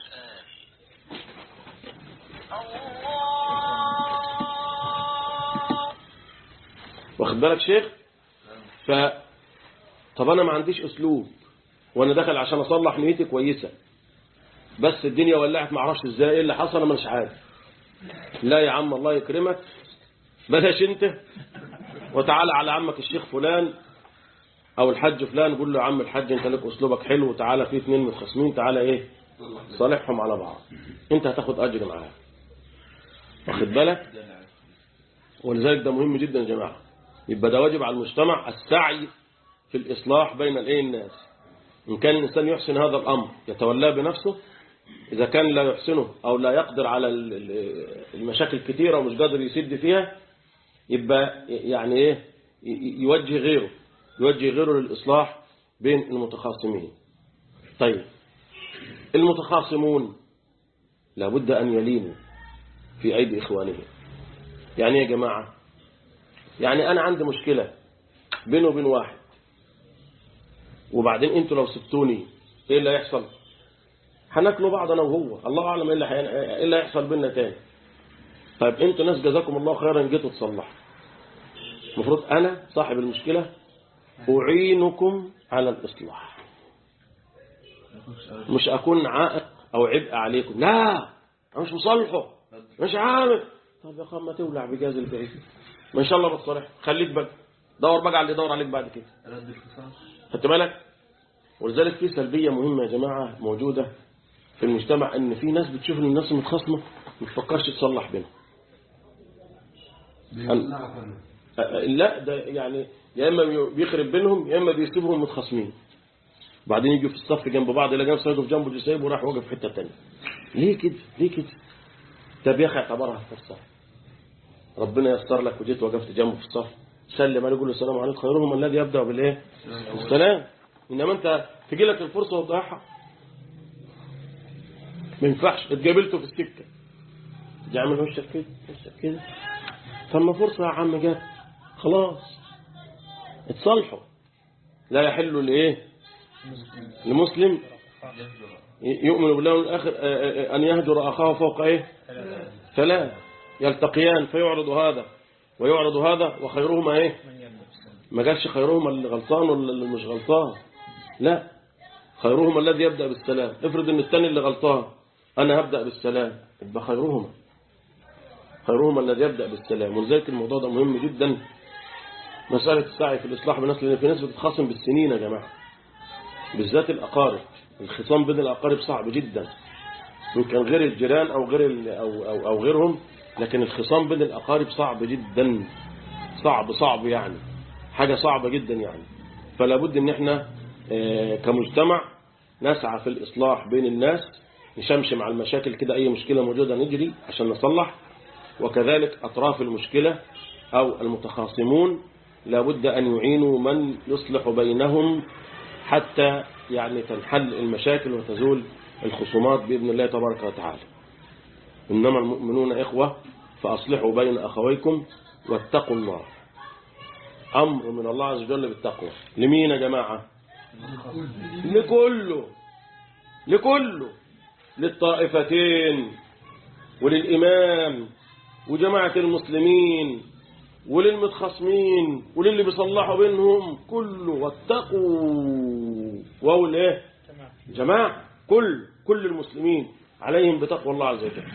واخد بالك شيخ ف طب انا ما عنديش اسلوب وانا داخل عشان اصلح نيتي كويسه بس الدنيا ولعت ما اعرفش ازاي ايه اللي حصل انا مش عارف لا يا عم الله يكرمك بلاش انت وتعالى على عمك الشيخ فلان او الحج فلان قول له يا عم الحج انت لك اسلوبك حلو وتعالى في اتنين متخاصمين تعالى ايه صالحهم على بعض انت هتاخد اجر معاه واخد بالك ولذلك ده مهم جدا يا جماعه يبقى ده واجب على المجتمع السعي في الاصلاح بين الايه الناس ان كان الانسان يحسن هذا الامر يتولاه بنفسه إذا كان لا يحسنه أو لا يقدر على ال- ال- المشاكل كتيرة ومش قادر يسد فيها يبقى يعني إيه ي- يوجه غيره يوجه غيره للإصلاح بين المتخاصمين طيب المتخاصمون لابد أن يلينوا في أيدي إخوانهم يعني إيه يا جماعة يعني أنا عندي مشكلة بينه وبين واحد وبعدين انتوا لو سبتوني ايه اللي هيحصل هناكلوا بعض انا وهو الله اعلم ايه اللي هي- ايه اللي هيحصل بينا تاني طيب انتوا ناس جزاكم الله خيرا جيتوا تصلحوا المفروض انا صاحب المشكله اعينكم على الاصلاح مش اكون عائق او عبء عليكم لا انا مش مصالحه مش عامل طب يا اخوان ما تولع بجاز البعيد ما ان شاء الله بتصالح خليك بقى دور بقى على اللي يدور عليك بعد كده رد الخصام خدت بالك ولذلك في سلبية مهمة يا جماعة موجودة في المجتمع ان في ناس بتشوف ان الناس متخاصمة ما تفكرش تصلح بينهم أ- أ- لا ده يعني يا اما بي- بيخرب بينهم يا اما بيسيبهم متخاصمين بعدين يجوا في الصف جنب بعض يلاقي نفسه يقف جنبه جسيب وراح واقف في حته ثانيه ليه كده ليه كده طب يا اخي اعتبرها فرصه ربنا يستر لك وجيت وقفت جنبه في الصف سلم عليه يقول له السلام عليكم خيرهم الذي يبدا بالايه السلام انما انت تجي لك الفرصه وتضيعها ما ينفعش اتقابلته في السكه تيجي عامل وشك كده وشك كده فما فرصة يا عم جت خلاص اتصالحوا لا يحل لإيه لمسلم يؤمن بالله والآخر أن يهجر أخاه فوق إيه ثلاث يلتقيان فيعرض هذا ويعرض هذا وخيرهما إيه ما قالش خيرهما اللي غلطان ولا اللي مش غلطان لا خيرهما الذي يبدأ بالسلام افرض ان الثاني اللي غلطان انا هبدأ بالسلام يبقى خيرهما خيرهما الذي يبدأ بالسلام ولذلك الموضوع ده مهم جدا مسألة السعي في الإصلاح بالناس لأن في ناس بتتخاصم بالسنين يا جماعة بالذات الأقارب الخصام بين الأقارب صعب جدا يمكن غير الجيران أو غير ال- أو, أو, أو غيرهم لكن الخصام بين الأقارب صعب جدا صعب صعب يعني حاجة صعبة جدا يعني فلا بد ان احنا آه، كمجتمع نسعى في الإصلاح بين الناس نشمشم على المشاكل كده أي مشكلة موجودة نجري عشان نصلح وكذلك أطراف المشكلة أو المتخاصمون لابد أن يعينوا من يصلح بينهم حتى يعني تنحل المشاكل وتزول الخصومات بإذن الله تبارك وتعالى إنما المؤمنون إخوة فأصلحوا بين أخويكم واتقوا الله أمر من الله عز وجل بالتقوى لمين يا جماعة لكله لكله للطائفتين وللإمام وجماعة المسلمين وللمتخصمين وللي بيصلحوا بينهم كله واتقوا واو الايه جماعة كل كل المسلمين عليهم بتقوى الله عز وجل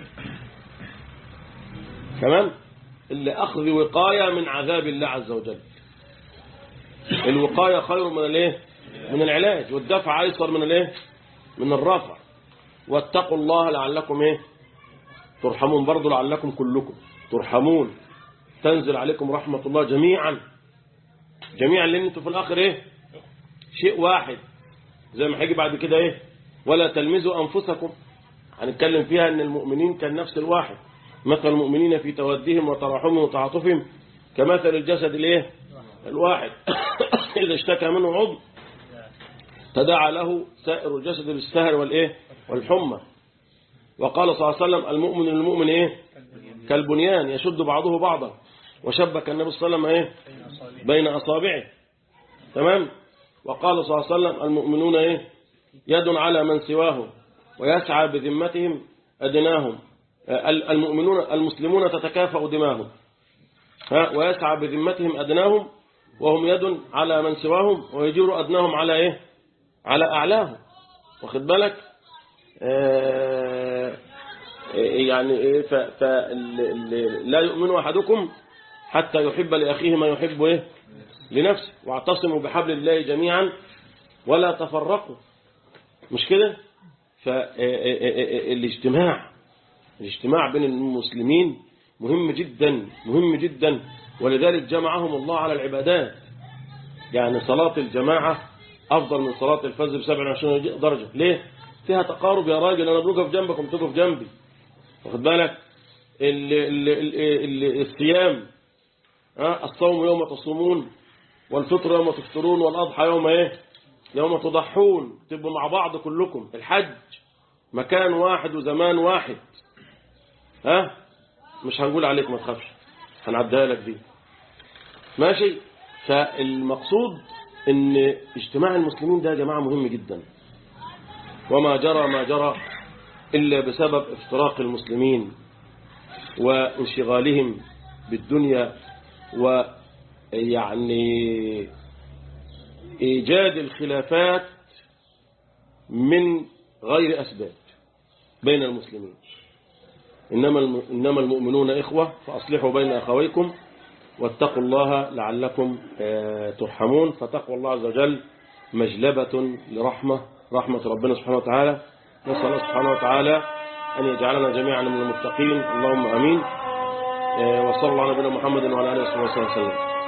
كمان اللي أخذ وقاية من عذاب الله عز وجل الوقاية خير من الايه من العلاج والدفع أيسر من الايه من الرفع واتقوا الله لعلكم ايه ترحمون برضو لعلكم كلكم ترحمون تنزل عليكم رحمة الله جميعا جميعا لان انتوا في الاخر ايه شيء واحد زي ما هيجي بعد كده ايه ولا تلمزوا انفسكم هنتكلم فيها ان المؤمنين كان نفس الواحد مثل المؤمنين في تودهم وتراحمهم وتعاطفهم كمثل الجسد الايه الواحد اذا اشتكى منه عضو تداعى له سائر الجسد بالسهر والايه والحمى وقال صلى الله عليه وسلم المؤمن المؤمن ايه كالبنيان يشد بعضه بعضا وشبك النبي صلى الله عليه وسلم ايه بين اصابعه تمام وقال صلى الله عليه وسلم المؤمنون ايه يد على من سواهم ويسعى بذمتهم ادناهم ال- المؤمنون المسلمون تتكافأ دماهم ها ويسعى بذمتهم ادناهم وهم يد على من سواهم ويجور ادناهم على ايه على اعلاهم واخد بالك آه، يعني ايه ف ف ال- ال- لا يؤمن احدكم حتى يحب لاخيه ما يحب ايه لنفسه واعتصموا بحبل الله جميعا ولا تفرقوا مش كده فالاجتماع الاجتماع بين المسلمين مهم جدا مهم جدا ولذلك جمعهم الله على العبادات يعني صلاة الجماعة أفضل من صلاة الفجر ب 27 درجة ليه؟ فيها تقارب يا راجل أنا بوقف جنبك وانت تقف جنبي واخد بالك ال ال ال ال الصيام ها الصوم يوم تصومون والفطر يوم تفطرون والأضحى يوم إيه يوم تضحون تبقوا مع بعض كلكم الحج مكان واحد وزمان واحد ها مش هنقول عليك ما تخافش هنعديها لك دي ماشي فالمقصود ان اجتماع المسلمين ده يا جماعة مهم جدا وما جرى ما جرى إلا بسبب افتراق المسلمين وانشغالهم بالدنيا ويعني إيجاد الخلافات من غير أسباب بين المسلمين إنما الم- إنما المؤمنون إخوة فأصلحوا بين أخويكم واتقوا الله لعلكم آه، ترحمون فتقوى الله عز وجل مجلبة لرحمة رحمة ربنا سبحانه وتعالى نسأل الله سبحانه وتعالى أن يجعلنا جميعا من المتقين اللهم أمين آه، وصلى الله على نبينا محمد وعلى آله وصحبه وسلم